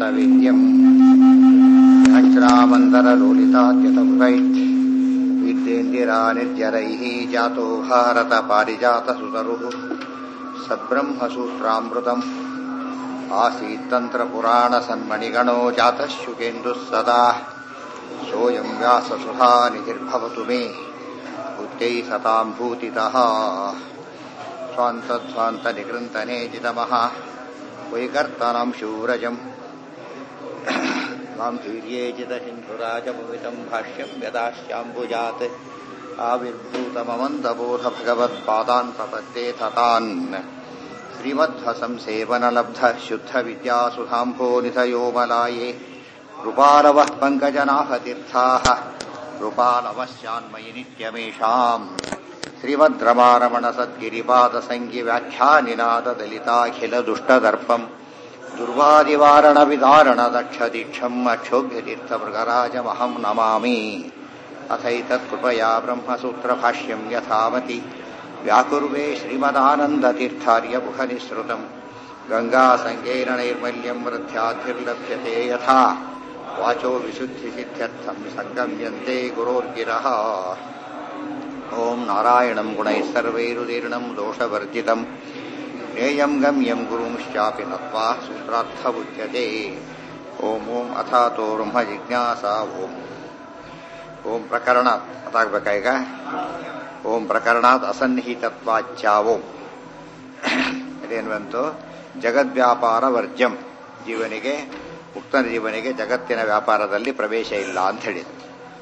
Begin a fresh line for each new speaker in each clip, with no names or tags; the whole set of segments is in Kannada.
वेद्यम् हच्रामन्दरलोलिताद्यतमुखैः विद्येन्दिरानिर्जरैः जातो भारतपारिजातसुतरुः सद्ब्रह्मसूत्रामृतम् आसीत्तन्त्रपुराणसन्मणिगणो जातः शुकेन्दुः सदा सोऽयम् व्याससुधा निधिर्भवतु मे बुद्धै सताम् भूतितः स्वान्तध्वान्तनिकृन्तनेजितमः वैकर्तनम् शूरजम् गाम्भीर्येजितसिन्धुराजभवितम् भाष्यम् यदाश्याम्बुजात् आविर्भूतममन्दबोध भगवत्पादान् प्रपद्ये ततान् श्रीमध्वसंसेवनलब्धः शुद्धविद्यासुधाम्भोनिधयोमलाये कृपालवः पङ्कजनाभतीर्थाः कृपालवश्चान्मयि नित्यमेषाम् श्रीमद्रमारमणसद्गिरिपादसङ्गिव्याख्यानिनाददलिताखिलदुष्टदर्पम् दुर्वादिवारणविदारणदक्षदीक्षम् अक्षोभ्यतीर्थमृगराजमहम् नमामि अथैतत्कृपया ब्रह्मसूत्रभाष्यम् यथामति व्याकुर्वे श्रीमदानन्दतीर्थार्यमुखनिःसृतम् गङ्गासङ्गेरणैर्मल्यम् वृद्ध्याद्भिर्लभ्यते यथा वाचो विशुद्धिसिद्ध्यर्थम् सङ्गम्यन्ते गुरोर्गिरः ॐ नारायणम् गुणैः सर्वैरुदीर्णम् दोषवर्जितम् ज्ञेयम् गम्यम् गुरुंश्चापि नत्वा सूत्रार्थबुध्यते ॐ ॐ ಅಥಾತೋ ಬ್ರಹ್ಮ ಜಿಜ್ಞಾಸಾ ಓಂ ಓಂ ಪ್ರಕರಣಾತ್ ಅದಾಗಬೇಕಾ ಈಗ ಓಂ ಪ್ರಕರಣಾತ್ ಅಸನ್ನಿಹಿತತ್ವಾಚ್ಯ ಓಂ ಇದೇನು ಬಂತು ಜಗದ್ವ್ಯಾಪಾರ ವರ್ಜ್ಯಂ ಜೀವನಿಗೆ ಮುಕ್ತ ಜೀವನಿಗೆ ಜಗತ್ತಿನ ವ್ಯಾಪಾರದಲ್ಲಿ ಪ್ರವೇಶ ಇಲ್ಲ ಅಂತ ಹೇಳಿದ್ರು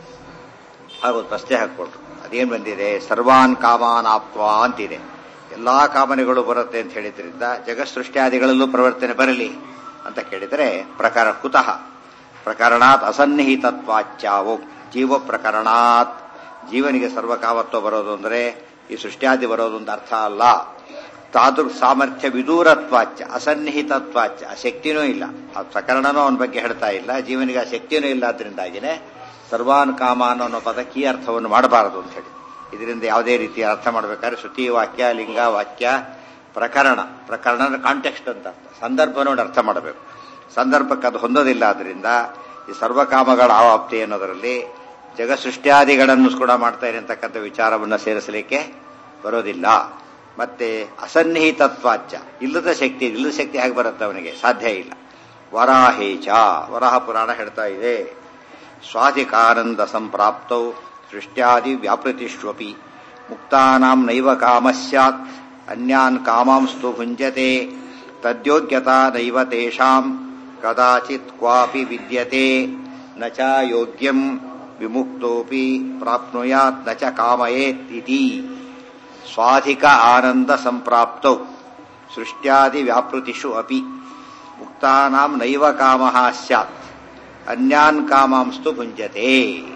ಹಾಗೂ ಪ್ರಶ್ನೆ ಹಾಕ್ಕೊಟ್ರು ಅದೇನು ಬಂದಿದೆ ಸರ್ವಾನ್ ಕಾಮಾನ್ ಆಪ್ವಾ ಅಂತಿದೆ ಎಲ್ಲಾ ಕಾಮನೆಗಳು ಬರುತ್ತೆ ಅಂತ ಹೇಳಿದ್ರಿಂದ ಜಗತ್ ಸೃಷ್ಟಿಯಾದಿಗಳಲ್ಲೂ ಪ್ರವರ್ತನೆ ಬರಲಿ ಅಂತ ಕೇಳಿದರೆ ಪ್ರಕಾರ ಕುತಃ ಪ್ರಕರಣಾತ್ ಅಸನ್ನಿಹಿತತ್ವಾಚ್ಯಾವು ಜೀವ ಪ್ರಕರಣಾತ್ ಜೀವನಿಗೆ ಸರ್ವಕಾಮತ್ವ ಬರೋದು ಅಂದರೆ ಈ ಸೃಷ್ಟಿಯಾದಿ ಬರೋದು ಅಂತ ಅರ್ಥ ಅಲ್ಲ ತಾದೃಕ್ ಸಾಮರ್ಥ್ಯ ವಿದೂರತ್ವಾಚ್ಯ ಅಸನ್ನಿಹಿತತ್ವಾಚ್ಯ ಆ ಶಕ್ತಿನೂ ಇಲ್ಲ ಆ ಪ್ರಕರಣನೂ ಅವನ ಬಗ್ಗೆ ಹೇಳ್ತಾ ಇಲ್ಲ ಜೀವನಿಗೆ ಆ ಶಕ್ತಿನೂ ಇಲ್ಲ ಅದರಿಂದಾಗಿನೇ ಸರ್ವಾನ್ ಕಾಮಾನ್ ಅನ್ನೋ ಪದಕ್ಕೆ ಈ ಅರ್ಥವನ್ನು ಮಾಡಬಾರದು ಅಂತ ಹೇಳಿ ಇದರಿಂದ ಯಾವುದೇ ರೀತಿಯ ಅರ್ಥ ಮಾಡಬೇಕಾದ್ರೆ ಶ್ರುತಿ ವಾಕ್ಯ ಲಿಂಗ ವಾಕ್ಯ ಪ್ರಕರಣ ಪ್ರಕರಣ ಕಾಂಟೆಕ್ಸ್ಟ್ ಅಂತ ಅರ್ಥ ಸಂದರ್ಭ ನೋಡಿ ಅರ್ಥ ಮಾಡಬೇಕು ಸಂದರ್ಭಕ್ಕೆ ಅದು ಹೊಂದೋದಿಲ್ಲ ಅದರಿಂದ ಈ ಸರ್ವಕಾಮಗಳ ಆವಾಪ್ತಿ ಅನ್ನೋದರಲ್ಲಿ ಜಗಸೃಷ್ಟ್ಯಾದಿಗಳನ್ನು ಕೂಡ ಮಾಡ್ತಾ ಇರತಕ್ಕಂಥ ವಿಚಾರವನ್ನು ಸೇರಿಸಲಿಕ್ಕೆ ಬರೋದಿಲ್ಲ ಮತ್ತೆ ಅಸನ್ನಿಹಿತತ್ವಾಚ್ಯ ಇಲ್ಲದ ಶಕ್ತಿ ಇಲ್ಲದ ಶಕ್ತಿ ಹೇಗೆ ಬರುತ್ತೆ ಅವನಿಗೆ ಸಾಧ್ಯ ಇಲ್ಲ ವರಾಹೇಚ ವರಾಹ ಪುರಾಣ ಹೇಳ್ತಾ ಇದೆ ಸ್ವಾಧಿಕಾನಂದ ಸಂಪ್ರಾಪ್ತೌ ಸೃಷ್ಟ್ಯಾದಿ ವ್ಯಾಪೃತಿಷ್ವಪಿ ಮುಕ್ತಾನಾಂ ನೈವ ಕಾಮ ಸ್ಯಾತ್ ಅನ್ಯಾನ್ ಕಾಮಾಂಸ್ತು ಭುಂಜತೆ ತದ್ಯೋಗ್ಯತಾ ನೈವ ತೇಷಾಂ ಕದಾಚಿತ್ ಕ್ವಾಪಿ ವಿದ್ಯತೆ ನ ಚ ಯೋಗ್ಯಂ ವಿಮುಕ್ತೋಪಿ ಪ್ರಾಪ್ನುಯಾತ್ ನ ಚ ಕಾಮಯೇತ್ ಇತಿ ಸ್ವಾಧಿಕ ಆನಂದ ಸಂಪ್ರಾಪ್ತೌ ಸೃಷ್ಟ್ಯಾದಿ ವ್ಯಾಪೃತಿಷು ಅಪಿ ಮುಕ್ತಾನಾಂ ನೈವ ಕಾಮಃ ಸ್ಯಾತ್ ಅನ್ಯಾನ್ ಕಾಮಾಂಸ್ತು ಭುಂಜತೆ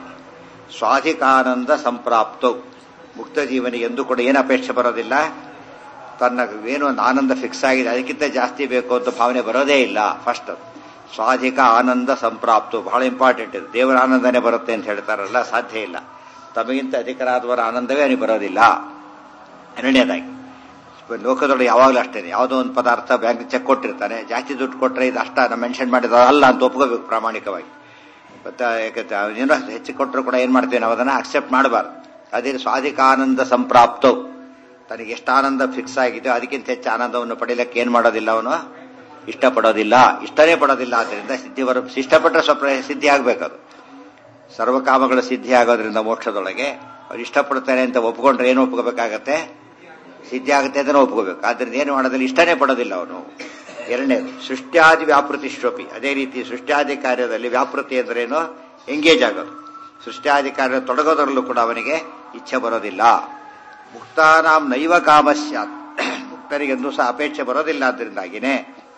ಸ್ವಾಧಿಕಾನಂದ ಸಂಪ್ರಾಪ್ತೌ ಮುಕ್ತ ಜೀವನಿಗೆ ಎಂದು ಕೂಡ ಏನು ಅಪೇಕ್ಷೆ ಬರೋದಿಲ್ಲ ತನ್ನ ಏನು ಒಂದು ಆನಂದ ಫಿಕ್ಸ್ ಆಗಿದೆ ಅದಕ್ಕಿಂತ ಜಾಸ್ತಿ ಬೇಕು ಅಂತ ಭಾವನೆ ಬರೋದೇ ಇಲ್ಲ ಫಸ್ಟ್ ಸ್ವಾಧಿಕ ಆನಂದ ಸಂಪ್ರಾಪ್ತು ಬಹಳ ಇಂಪಾರ್ಟೆಂಟ್ ಇದು ದೇವರ ಆನಂದನೇ ಬರುತ್ತೆ ಅಂತ ಹೇಳ್ತಾರಲ್ಲ ಸಾಧ್ಯ ಇಲ್ಲ ತಮಗಿಂತ ಅಧಿಕರಾದವರ ಆನಂದವೇ ಅವನಿಗೆ ಬರೋದಿಲ್ಲ ಎರಡನೇದಾಗಿ ಲೋಕದೊಳಗೆ ಯಾವಾಗಲೂ ಅಷ್ಟೇ ಯಾವುದೋ ಒಂದು ಪದಾರ್ಥ ಬ್ಯಾಂಕ್ ಚೆಕ್ ಕೊಟ್ಟಿರ್ತಾನೆ ಜಾಸ್ತಿ ದುಡ್ಡು ಕೊಟ್ಟರೆ ಇದು ಅಷ್ಟ ನಾನು ಮೆನ್ಷನ್ ಮಾಡಿದ ಅಲ್ಲ ಅಂತ ಒಪ್ಕೋಬೇಕು ಪ್ರಾಮಾಣಿಕವಾಗಿ ಮತ್ತೆ ಏನೋ ಹೆಚ್ಚು ಕೊಟ್ಟರು ಕೂಡ ಏನು ಮಾಡ್ತೀವಿ ನಾವು ಅದನ್ನು ಅಕ್ಸೆಪ್ಟ್ ಮಾಡಬಾರ್ದು ಅದೇ ಸ್ವಾಧಿಕಾನಂದ ಸಂಪ್ರಾಪ್ತವು ತನಗೆ ಎಷ್ಟು ಆನಂದ ಫಿಕ್ಸ್ ಆಗಿದೆಯೋ ಅದಕ್ಕಿಂತ ಹೆಚ್ಚು ಆನಂದವನ್ನು ಪಡೀಲಿಕ್ಕೆ ಏನು ಮಾಡೋದಿಲ್ಲ ಅವನು ಇಷ್ಟಪಡೋದಿಲ್ಲ ಇಷ್ಟನೇ ಪಡೋದಿಲ್ಲ ಆದ್ದರಿಂದ ಸಿದ್ಧಿ ಬರ ಇಷ್ಟಪಟ್ಟರೆ ಸ್ವಲ್ಪ ಸಿದ್ಧಿ ಆಗಬೇಕದು ಸರ್ವಕಾಮಗಳ ಸಿದ್ಧಿ ಆಗೋದ್ರಿಂದ ಮೋಕ್ಷದೊಳಗೆ ಅವ್ರು ಇಷ್ಟಪಡ್ತಾನೆ ಅಂತ ಒಪ್ಕೊಂಡ್ರೆ ಏನು ಒಪ್ಕೋಬೇಕಾಗತ್ತೆ ಸಿದ್ಧಿ ಆಗುತ್ತೆ ಅಂತ ಒಪ್ಕೋಬೇಕು ಆದ್ರಿಂದ ಏನು ಮಾಡೋದಿಲ್ಲ ಇಷ್ಟನೇ ಪಡೋದಿಲ್ಲ ಅವನು ಎರಡನೇದು ಸೃಷ್ಟ್ಯಾದಿ ವ್ಯಾಪೃತಿ ಶ್ವಪಿ ಅದೇ ರೀತಿ ಸೃಷ್ಟ್ಯಾದಿ ಕಾರ್ಯದಲ್ಲಿ ವ್ಯಾಪೃತಿ ಅಂದ್ರೇನು ಎಂಗೇಜ್ ಆಗೋದು ಸೃಷ್ಟ್ಯಾದಿ ಕಾರ್ಯ ತೊಡಗೋದ್ರಲ್ಲೂ ಕೂಡ ಅವನಿಗೆ ಇಚ್ಛೆ ಬರೋದಿಲ್ಲ ಮುಕ್ತಾನಾಂ ನೈವ ಕಾಮಸ್ಯಾತ್ ಮುಕ್ತರಿಗೆಂದೂ ಸಹ ಅಪೇಕ್ಷೆ ಬರೋದಿಲ್ಲ ಆದ್ದರಿಂದಾಗಿನೇ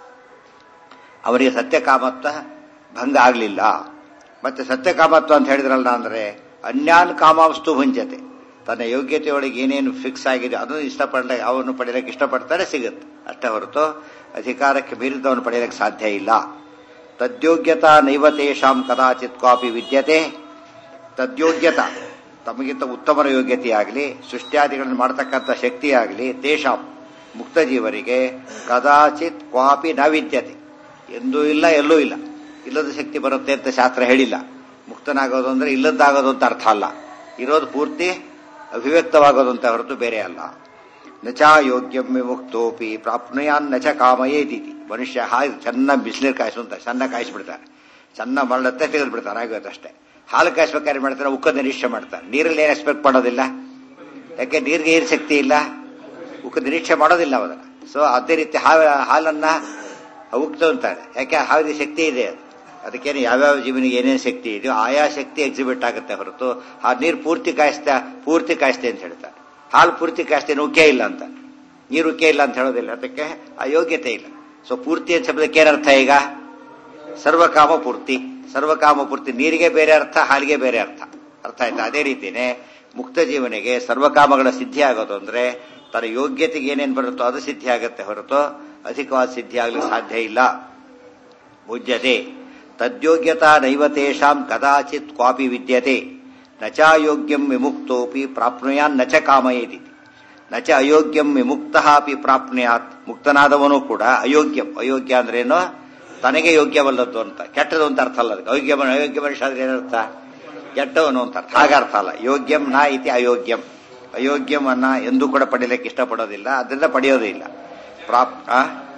ಅವರಿಗೆ ಸತ್ಯಕಾಮತ್ವ ಭಂಗ ಆಗಲಿಲ್ಲ ಮತ್ತೆ ಸತ್ಯಕಾಮತ್ವ ಅಂತ ಹೇಳಿದ್ರಲ್ಲ ಅಂದ್ರೆ ಅನ್ಯಾನ್ ಕಾಮಾಂಸ್ತು ಭುಂಜತೆ ತನ್ನ ಯೋಗ್ಯತೆಯೊಳಗೆ ಏನೇನು ಫಿಕ್ಸ್ ಆಗಿದೆ ಅದನ್ನು ಇಷ್ಟಪಡ ಅವನು ಪಡೆಯಲಿಕ್ಕೆ ಇಷ್ಟಪಡ್ತಾರೆ ಸಿಗುತ್ತೆ ಅಷ್ಟೇ ಹೊರತು ಅಧಿಕಾರಕ್ಕೆ ಮೀರಿದವನು ಪಡೆಯಲಿಕ್ಕೆ ಸಾಧ್ಯ ಇಲ್ಲ ತದ್ಯೋಗ್ಯತಾ ನೈವತೇಷಾಂ ಕದಾಚಿತ್ ಕ್ವಾಪಿ ವಿದ್ಯತೆ ತದ್ಯೋಗ್ಯತಾ ತಮಗಿಂತ ಉತ್ತಮರ ಯೋಗ್ಯತೆಯಾಗಲಿ ಸೃಷ್ಟ್ಯಾದಿಗಳನ್ನು ಮಾಡತಕ್ಕಂಥ ಶಕ್ತಿಯಾಗಲಿ ತೇಷಾಂ ಮುಕ್ತ ಜೀವರಿಗೆ ಕದಾಚಿತ್ ಕ್ವಾಪಿ ನ ವಿದ್ಯತೆ ಎಂದೂ ಇಲ್ಲ ಎಲ್ಲೂ ಇಲ್ಲ ಇಲ್ಲದ ಶಕ್ತಿ ಬರುತ್ತೆ ಅಂತ ಶಾಸ್ತ್ರ ಹೇಳಿಲ್ಲ ಮುಕ್ತನಾಗೋದು ಅಂದ್ರೆ ಇಲ್ಲದ್ದಾಗೋದು ಅಂತ ಅರ್ಥ ಅಲ್ಲ ಇರೋದು ಪೂರ್ತಿ ಅಭಿವ್ಯಕ್ತವಾಗೋದು ಅಂತ ಹೊರತು ಬೇರೆ ಅಲ್ಲ ನಚ ಯೋಗ್ಯಂ ವಿಮುಕ್ತೋಪಿ ಪ್ರಾಪ್ನುಯಾನ್ ನಚ ಕಾಮಯೇದಿತಿ ಮನುಷ್ಯ ಹಾಗೆ ಚೆನ್ನಾಗಿ ಬಿಸಿನೀರು ಕಾಯಿಸುವಂತ ಚೆನ್ನಾಗಿ ಕಾಯಿಸ್ಬಿಡ್ತಾರೆ ಚೆನ್ನಾಗಿ ಮರಳತ್ತೆ ತೆಗೆದು ಬಿಡ್ತಾರೆ ಆಗೋದಷ್ಟೇ ಹಾಲು ಕಾಯಿಸ್ಬೇಕಾದ್ರೆ ಮಾಡ್ತಾರೆ ಉಕ್ಕದ ನಿರೀಕ್ಷೆ ಮಾಡ್ತಾರೆ ನೀರಲ್ಲಿ ಏನು ಎಕ್ಸ್ಪೆಕ್ಟ್ ಮಾಡೋದಿಲ್ಲ ಯಾಕೆ ನೀರಿಗೆ ಏನು ಶಕ್ತಿ ಇಲ್ಲ ಉಕ್ಕ ನಿರೀಕ್ಷೆ ಮಾಡೋದಿಲ್ಲ ಅವನ್ನ ಸೊ ಅದೇ ರೀತಿ ಹಾವ ಹಾಲನ್ನ ಉಕ್ತು ಅಂತಾರೆ ಯಾಕೆ ಹಾವಿನ ಶಕ್ತಿ ಇದೆ ಅದು ಅದಕ್ಕೇನು ಯಾವ್ಯಾವ ಜೀವನಿಗೆ ಏನೇನು ಶಕ್ತಿ ಇದೆಯೋ ಆಯಾ ಶಕ್ತಿ ಎಕ್ಸಿಬಿಟ್ ಆಗುತ್ತೆ ಹೊರತು ಆ ನೀರು ಪೂರ್ತಿ ಕಾಯಿಸ್ತಾ ಪೂರ್ತಿ ಕಾಯಿಸ್ತೆ ಅಂತ ಹೇಳ್ತಾರೆ ಹಾಲು ಪೂರ್ತಿ ಕಾಯಿಸ್ತೇನೆ ಉಕ್ಕೆ ಇಲ್ಲ ಅಂತ ನೀರು ಉಕ್ಕೆ ಇಲ್ಲ ಅಂತ ಹೇಳೋದಿಲ್ಲ ಅದಕ್ಕೆ ಆ ಯೋಗ್ಯತೆ ಇಲ್ಲ ಸೊ ಪೂರ್ತಿ ಅಂತ ಶಬ್ದಕ್ಕೆ ಏನರ್ಥ ಈಗ ಸರ್ವಕಾಮ ಪೂರ್ತಿ ಸರ್ವಕಾಮ ಪೂರ್ತಿ ನೀರಿಗೆ ಬೇರೆ ಅರ್ಥ ಹಾಲಿಗೆ ಬೇರೆ ಅರ್ಥ ಅರ್ಥ ಆಯ್ತಾ ಅದೇ ರೀತಿನೇ ಮುಕ್ತ ಜೀವನಿಗೆ ಸರ್ವಕಾಮಗಳ ಸಿದ್ಧಿ ಆಗೋದು ಅಂದ್ರೆ ತನ್ನ ಯೋಗ್ಯತೆಗೆ ಏನೇನು ಬರುತ್ತೋ ಅದು ಸಿದ್ಧಿ ಆಗುತ್ತೆ ಹೊರತು ಅಧಿಕವಾದ ಸಿದ್ಧಿ ಆಗ್ಲಿಕ್ಕೆ ಸಾಧ್ಯ ಇಲ್ಲ ಮುಜ್ಯತೆ ತದ್ಯೋಗ್ಯತಾ ನೈವ ತೇಷಾಂ ಕದಾಚಿತ್ ಕ್ವಾಪಿ ವಿದ್ಯತೆ ನಚಾಯೋಗ್ಯಂ ವಿಮುಕ್ತೋಪಿ ಪ್ರಾಪ್ನುಯಾನ್ ನಚ ಕಾಮಯೇತಿ ನಚ ಅಯೋಗ್ಯಂ ವಿಮುಕ್ತ ಅಪಿ ಪ್ರಾಪ್ನುಯಾತ್ ಮುಕ್ತನಾದವನು ಕೂಡ ಅಯೋಗ್ಯಂ ಅಯೋಗ್ಯ ಅಂದ್ರೇನು ತನಗೆ ಯೋಗ್ಯವಲ್ಲದ್ದು ಅಂತ ಕೆಟ್ಟದು ಅಂತ ಅರ್ಥ ಅಲ್ಲ ಅದಕ್ಕೆ ಅಯೋಗ್ಯ ಅಯೋಗ್ಯ ಮನುಷ್ಯ ಅಂದ್ರೆ ಏನರ್ಥ ಕೆಟ್ಟವನು ಅಂತ ಅರ್ಥ ಹಾಗ ಅರ್ಥ ಅಲ್ಲ ಯೋಗ್ಯಂ ನ ಇತಿ ಅಯೋಗ್ಯಂ ಅಯೋಗ್ಯಂ ಅನ್ನ ಎಂದೂ ಕೂಡ ಪಡೀಲಿಕ್ಕೆ ಇಷ್ಟಪಡೋದಿಲ್ಲ ಅದರಿಂದ ಪಡೆಯೋದೇ ಇಲ್ಲ ಪ್ರಾಪ್ ಆ?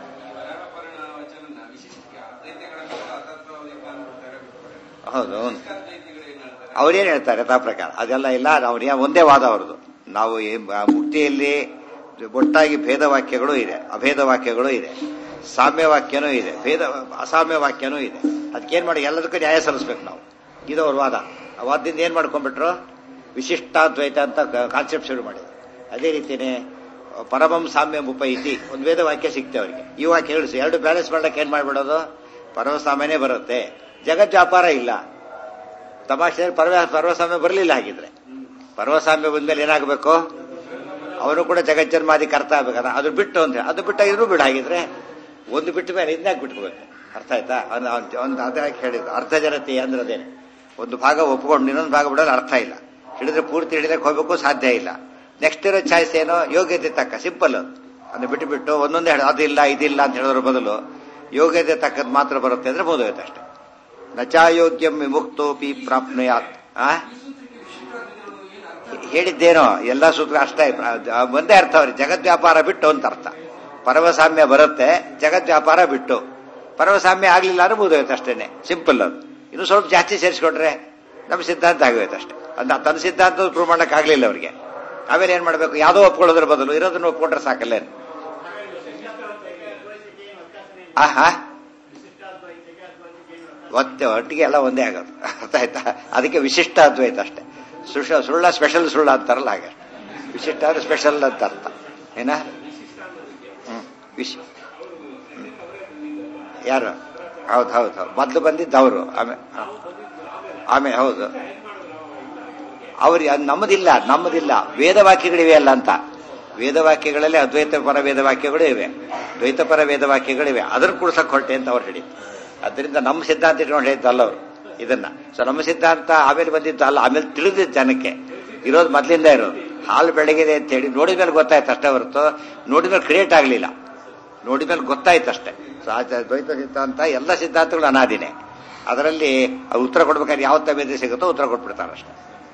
ಹೌದು ಅವ್ರೇನ್ ಹೇಳ್ತಾರೆ ಯಥಾ ಪ್ರಕಾರ ಅದೆಲ್ಲ ಇಲ್ಲ ಅವ್ರ ಒಂದೇ ವಾದ ಅವ್ರದ್ದು ನಾವು ಈ ಮ- ಮುಕ್ತಿಯಲ್ಲಿ ಒಟ್ಟಾಗಿ ಭೇದ ವಾಕ್ಯಗಳು ಇದೆ ಅಭೇದ ವಾಕ್ಯಗಳು ಇದೆ ಸಾಮ್ಯ ವಾಕ್ಯನೂ ಇದೆ ಭೇದ ಅಸಾಮ್ಯ ವಾಕ್ಯನೂ ಇದೆ ಅದಕ್ಕೇನ್ ಮಾಡಿ ಎಲ್ಲದಕ್ಕೂ ನ್ಯಾಯ ಸಲ್ಲಿಸ್ಬೇಕು ನಾವು ಇದು ಅವ್ರ ವಾದ ಆ ವಾದದಿಂದ ಏನ್ ಮಾಡ್ಕೊಂಡ್ಬಿಟ್ರು ವಿಶಿಷ್ಟಾದ್ವೈತ ಅಂತ ಕಾನ್ಸೆಪ್ಟ್ ಶುರು ಮಾಡಿದ್ರು ಅದೇ ರೀತಿನೇ ಪರಮಂ ಸಾಮ್ಯ ಉಪೈತಿ ಒಂದು ವೇದ ವಾಕ್ಯ ಸಿಗ್ತೇವೆ ಅವರಿಗೆ ಈ ವಾಕ್ಯ ಹೇಳಿಸಿ ಎರಡು ಬ್ಯಾಲೆನ್ಸ್ ಮಾಡ್ಲಿಕ್ಕೆ ಏನ್ ಮಾಡ್ಬಿಡೋದು ಪರಮಸಾಮ್ಯನೇ ಬರುತ್ತೆ ಜಗತ್ ವ್ಯಾಪಾರ ಇಲ್ಲ ತಮಾಷೆ ಪರ್ವ ಪರ್ವಸಾಮ್ಯ ಬರಲಿಲ್ಲ ಹಾಗಿದ್ರೆ ಪರ್ವಸಾಮ್ಯ ಬಂದ್ಮೇಲೆ ಏನಾಗಬೇಕು ಅವನು ಕೂಡ ಜಗಜ್ಜನ್ಮಾದಿ ಕರ್ತ ಆಗ್ಬೇಕಲ್ಲ ಅದು ಬಿಟ್ಟು ಅಂತ ಅದು ಬಿಟ್ಟ ಇದ್ರು ಬಿಡು ಹಾಗಿದ್ರೆ ಒಂದು ಬಿಟ್ಟ ಮೇಲೆ ಇದ್ನಾಗ ಬಿಟ್ಕೋಬೇಕು ಅರ್ಥ ಆಯ್ತಾ ಒಂದು ಅದೇ ಹೇಳಿದ್ರು ಅರ್ಧ ಜನತೆ ಅಂದ್ರೆ ಅದೇನೆ ಒಂದು ಭಾಗ ಒಪ್ಕೊಂಡು ಇನ್ನೊಂದು ಭಾಗ ಬಿಡೋದು ಅರ್ಥ ಇಲ್ಲ ಹಿಡಿದ್ರೆ ಪೂರ್ತಿ ಹಿಡಿದಕ್ಕೆ ಹೋಗ್ಬೇಕು ಸಾಧ್ಯ ಇಲ್ಲ ನೆಕ್ಸ್ಟ್ ಇರೋ ಚಾಯ್ಸ್ ಏನೋ ಯೋಗ್ಯತೆ ತಕ್ಕ ಸಿಂಪಲ್ ಅದನ್ನ ಬಿಟ್ಟು ಬಿಟ್ಟು ಒಂದೊಂದೇ ಹೇಳ ಅದಿಲ್ಲ ಇದಿಲ್ಲ ಅಂತ ಹೇಳೋದ್ರ ಬದಲು ಯೋಗ್ಯತೆ ತಕ್ಕದ್ ಮಾತ್ರ ಬರುತ್ತೆ ಅಂದ್ರೆ ಬೋಧೋಯ್ತು ಅಷ್ಟೇ ನಚಾಯೋಗ್ಯಂ ವಿಮುಕ್ತೋಪಿ ಪ್ರಾಪ್ನುಯಾತ್ ಆ ಹೇಳಿದ್ದೇನೋ ಎಲ್ಲ ಸೂತ್ರ ಅಷ್ಟೇ ಆ, ಒಂದೇ ಅರ್ಥ ಅವ್ರಿಗೆ ಜಗತ್ ವ್ಯಾಪಾರ ಬಿಟ್ಟು ಅಂತ ಅರ್ಥ ಪರಮಸಾಮ್ಯ ಬರುತ್ತೆ ಜಗತ್ ವ್ಯಾಪಾರ ಬಿಟ್ಟು ಪರಮಸಾಮ್ಯ ಆಗ್ಲಿಲ್ಲ ಅಂದ್ರೆ ಮುಗಿದೋಯ್ತು ಅಷ್ಟೇನೆ ಸಿಂಪಲ್ ಅದು ಇನ್ನು ಸ್ವಲ್ಪ ಜಾಸ್ತಿ ಸೇರಿಸ್ಕೊಂಡ್ರೆ ನಮ್ಮ ಸಿದ್ಧಾಂತ ಆಗೋಯ್ತು ಅಷ್ಟೇ ಅಂತ ತನ್ನ ಸಿದ್ಧಾಂತ ಪ್ರೂವ್ ಮಾಡಕ್ ಆಗ್ಲಿಲ್ಲ ಅವ್ರಿಗೆ ಆಮೇಲೆ ಏನ್ ಮಾಡ್ಬೇಕು ಯಾವ್ದೋ ಒಪ್ಕೊಳ್ಳೋದ್ರ ಬದಲು ಇರೋದನ್ನ ಒಪ್ಕೊಂಡ್ರೆ ಸಾಕಲ್ಲೇನು ಆಹಾ ಒತ್ತೆ ಒಟ್ಟಿಗೆ ಎಲ್ಲ ಒಂದೇ ಆಗೋದು ಅರ್ಥ ಆಯ್ತಾ ಅದಕ್ಕೆ ವಿಶಿಷ್ಟ ಅದ್ವೈತ ಅಷ್ಟೇ ಸುಳ್ಳ ಸುಳ್ಳ ಸ್ಪೆಷಲ್ ಸುಳ್ಳ ಅಂತಾರಲ್ಲ ಹಾಗೆ ವಿಶಿಷ್ಟ ಅಂದ್ರೆ ಸ್ಪೆಷಲ್ ಅಂತ ಅರ್ಥ ಏನ ಹ್ಮ್ ವಿಶ್ ಹ್ಮ್. ಯಾರು ಹೌದು ಹೌದು ಹೌದು ಮೊದ್ಲು ಬಂದಿದ್ದು ಅವರು ಆಮೇಲೆ ಆಮೇಲೆ ಹೌದು ಅವ್ರಿಗೆ ಅದು ನಮ್ಮದಿಲ್ಲ ನಮ್ಮದಿಲ್ಲ ವೇದವಾಕ್ಯಗಳಿವೆ ಅಲ್ಲ ಅಂತ ವೇದವಾಕ್ಯಗಳಲ್ಲಿ ಅದ್ವೈತ ಪರ ವೇದವಾಕ್ಯಗಳು ಇವೆ ದ್ವೈತ ಪರ ವೇದವಾಕ್ಯಗಳಿವೆ ಅದನ್ನು ಕುಡ್ಸಕ್ ಹೊರಟೆ ಅಂತ ಅವ್ರು ಹೇಳಿದ್ರು ಅದರಿಂದ ನಮ್ಮ ಸಿದ್ಧಾಂತ ಇಟ್ಕೊಂಡು ಹೇಳಿದ್ದಲ್ಲ ಅವರು ಇದನ್ನ ಸೊ ನಮ್ಮ ಸಿದ್ಧಾಂತ ಆಮೇಲೆ ಬಂದಿದ್ದು ಅಲ್ಲ ಆಮೇಲೆ ತಿಳಿದಿದ್ದು ಜನಕ್ಕೆ ಇರೋದು ಮೊದ್ಲಿಂದ ಇರೋದು ಹಾಲು ಬೆಳಗಿದೆ ಅಂತ ಹೇಳಿ ನೋಡಿದ ಮೇಲೆ ಗೊತ್ತಾಯ್ತು ಅಷ್ಟೇ ಹೊರತು ನೋಡಿದ ಮೇಲೆ ಕ್ರಿಯೇಟ್ ಆಗಲಿಲ್ಲ ನೋಡಿದ ಮೇಲೆ ಗೊತ್ತಾಯ್ತು ಅಷ್ಟೇ ಸೊ ಆ ದ್ವೈತ ಸಿದ್ಧಾಂತ ಎಲ್ಲ ಸಿದ್ಧಾಂತಗಳು ಅನಾದಿನೇ ಅದರಲ್ಲಿ ಅವ್ರು ಉತ್ತರ ಕೊಡ್ಬೇಕಾದ್ರೆ ಯಾವ ತಮೇದೆ ಸಿಗುತ್ತೋ ಉತ್ತರ ಕೊಟ್ಬಿಡ್ತಾರೆ ಅಷ್ಟೇ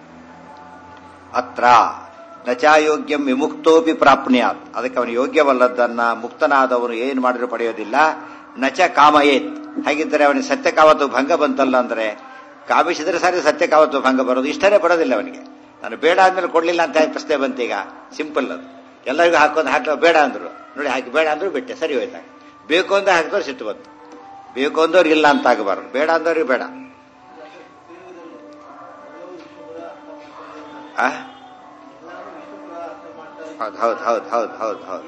ಅತ್ರ ನಚಾಯೋಗ್ಯಂ ವಿಮುಕ್ತೋಪಿ ಪ್ರಾಪ್ನ್ಯಾತ್ ಅದಕ್ಕೆ ಅವನು ಯೋಗ್ಯವಲ್ಲದನ್ನ ಮುಕ್ತನಾದವನು ಏನು ಮಾಡಿದ್ರು ಪಡೆಯೋದಿಲ್ಲ ನಚ ಕಾಮಯೇತ್ ಹಾಗಿದ್ದರೆ ಅವನಿಗೆ ಸತ್ಯಕಾವತ್ತು ಭಂಗ ಬಂತಲ್ಲ ಅಂದ್ರೆ ಕಾಮಿಸಿದ್ರೆ ಸರಿ ಸತ್ಯಕಾವತ್ತು ಭಂಗ ಬರೋದು ಇಷ್ಟನೇ ಬರೋದಿಲ್ಲ ಅವನಿಗೆ ನಾನು ಬೇಡ ಆದ್ಮೇಲೆ ಕೊಡ್ಲಿಲ್ಲ ಅಂತ ಪ್ರಶ್ನೆ ಬಂತೀಗ ಸಿಂಪಲ್ ಅದು ಎಲ್ಲರಿಗೂ ಹಾಕೋದು ಹಾಕೋ ಬೇಡ ಅಂದ್ರು ನೋಡಿ ಹಾಕಿ ಬೇಡ ಅಂದ್ರು ಬಿಟ್ಟೆ ಸರಿ ಹೋಯ್ತಾಗ ಬೇಕು ಅಂತ ಹಾಕಿದವ್ರು ಸಿಟ್ಟು ಬಂತು ಬೇಕು ಅಂದವ್ರಿಗೆ ಇಲ್ಲ ಅಂತ ಆಗಬಾರ್ದು ಬೇಡ ಅಂದವ್ರಿಗೆ ಬೇಡ ಆ ಹೌದು ಹೌದು ಹೌದು ಹೌದು ಹೌದು ಹೌದು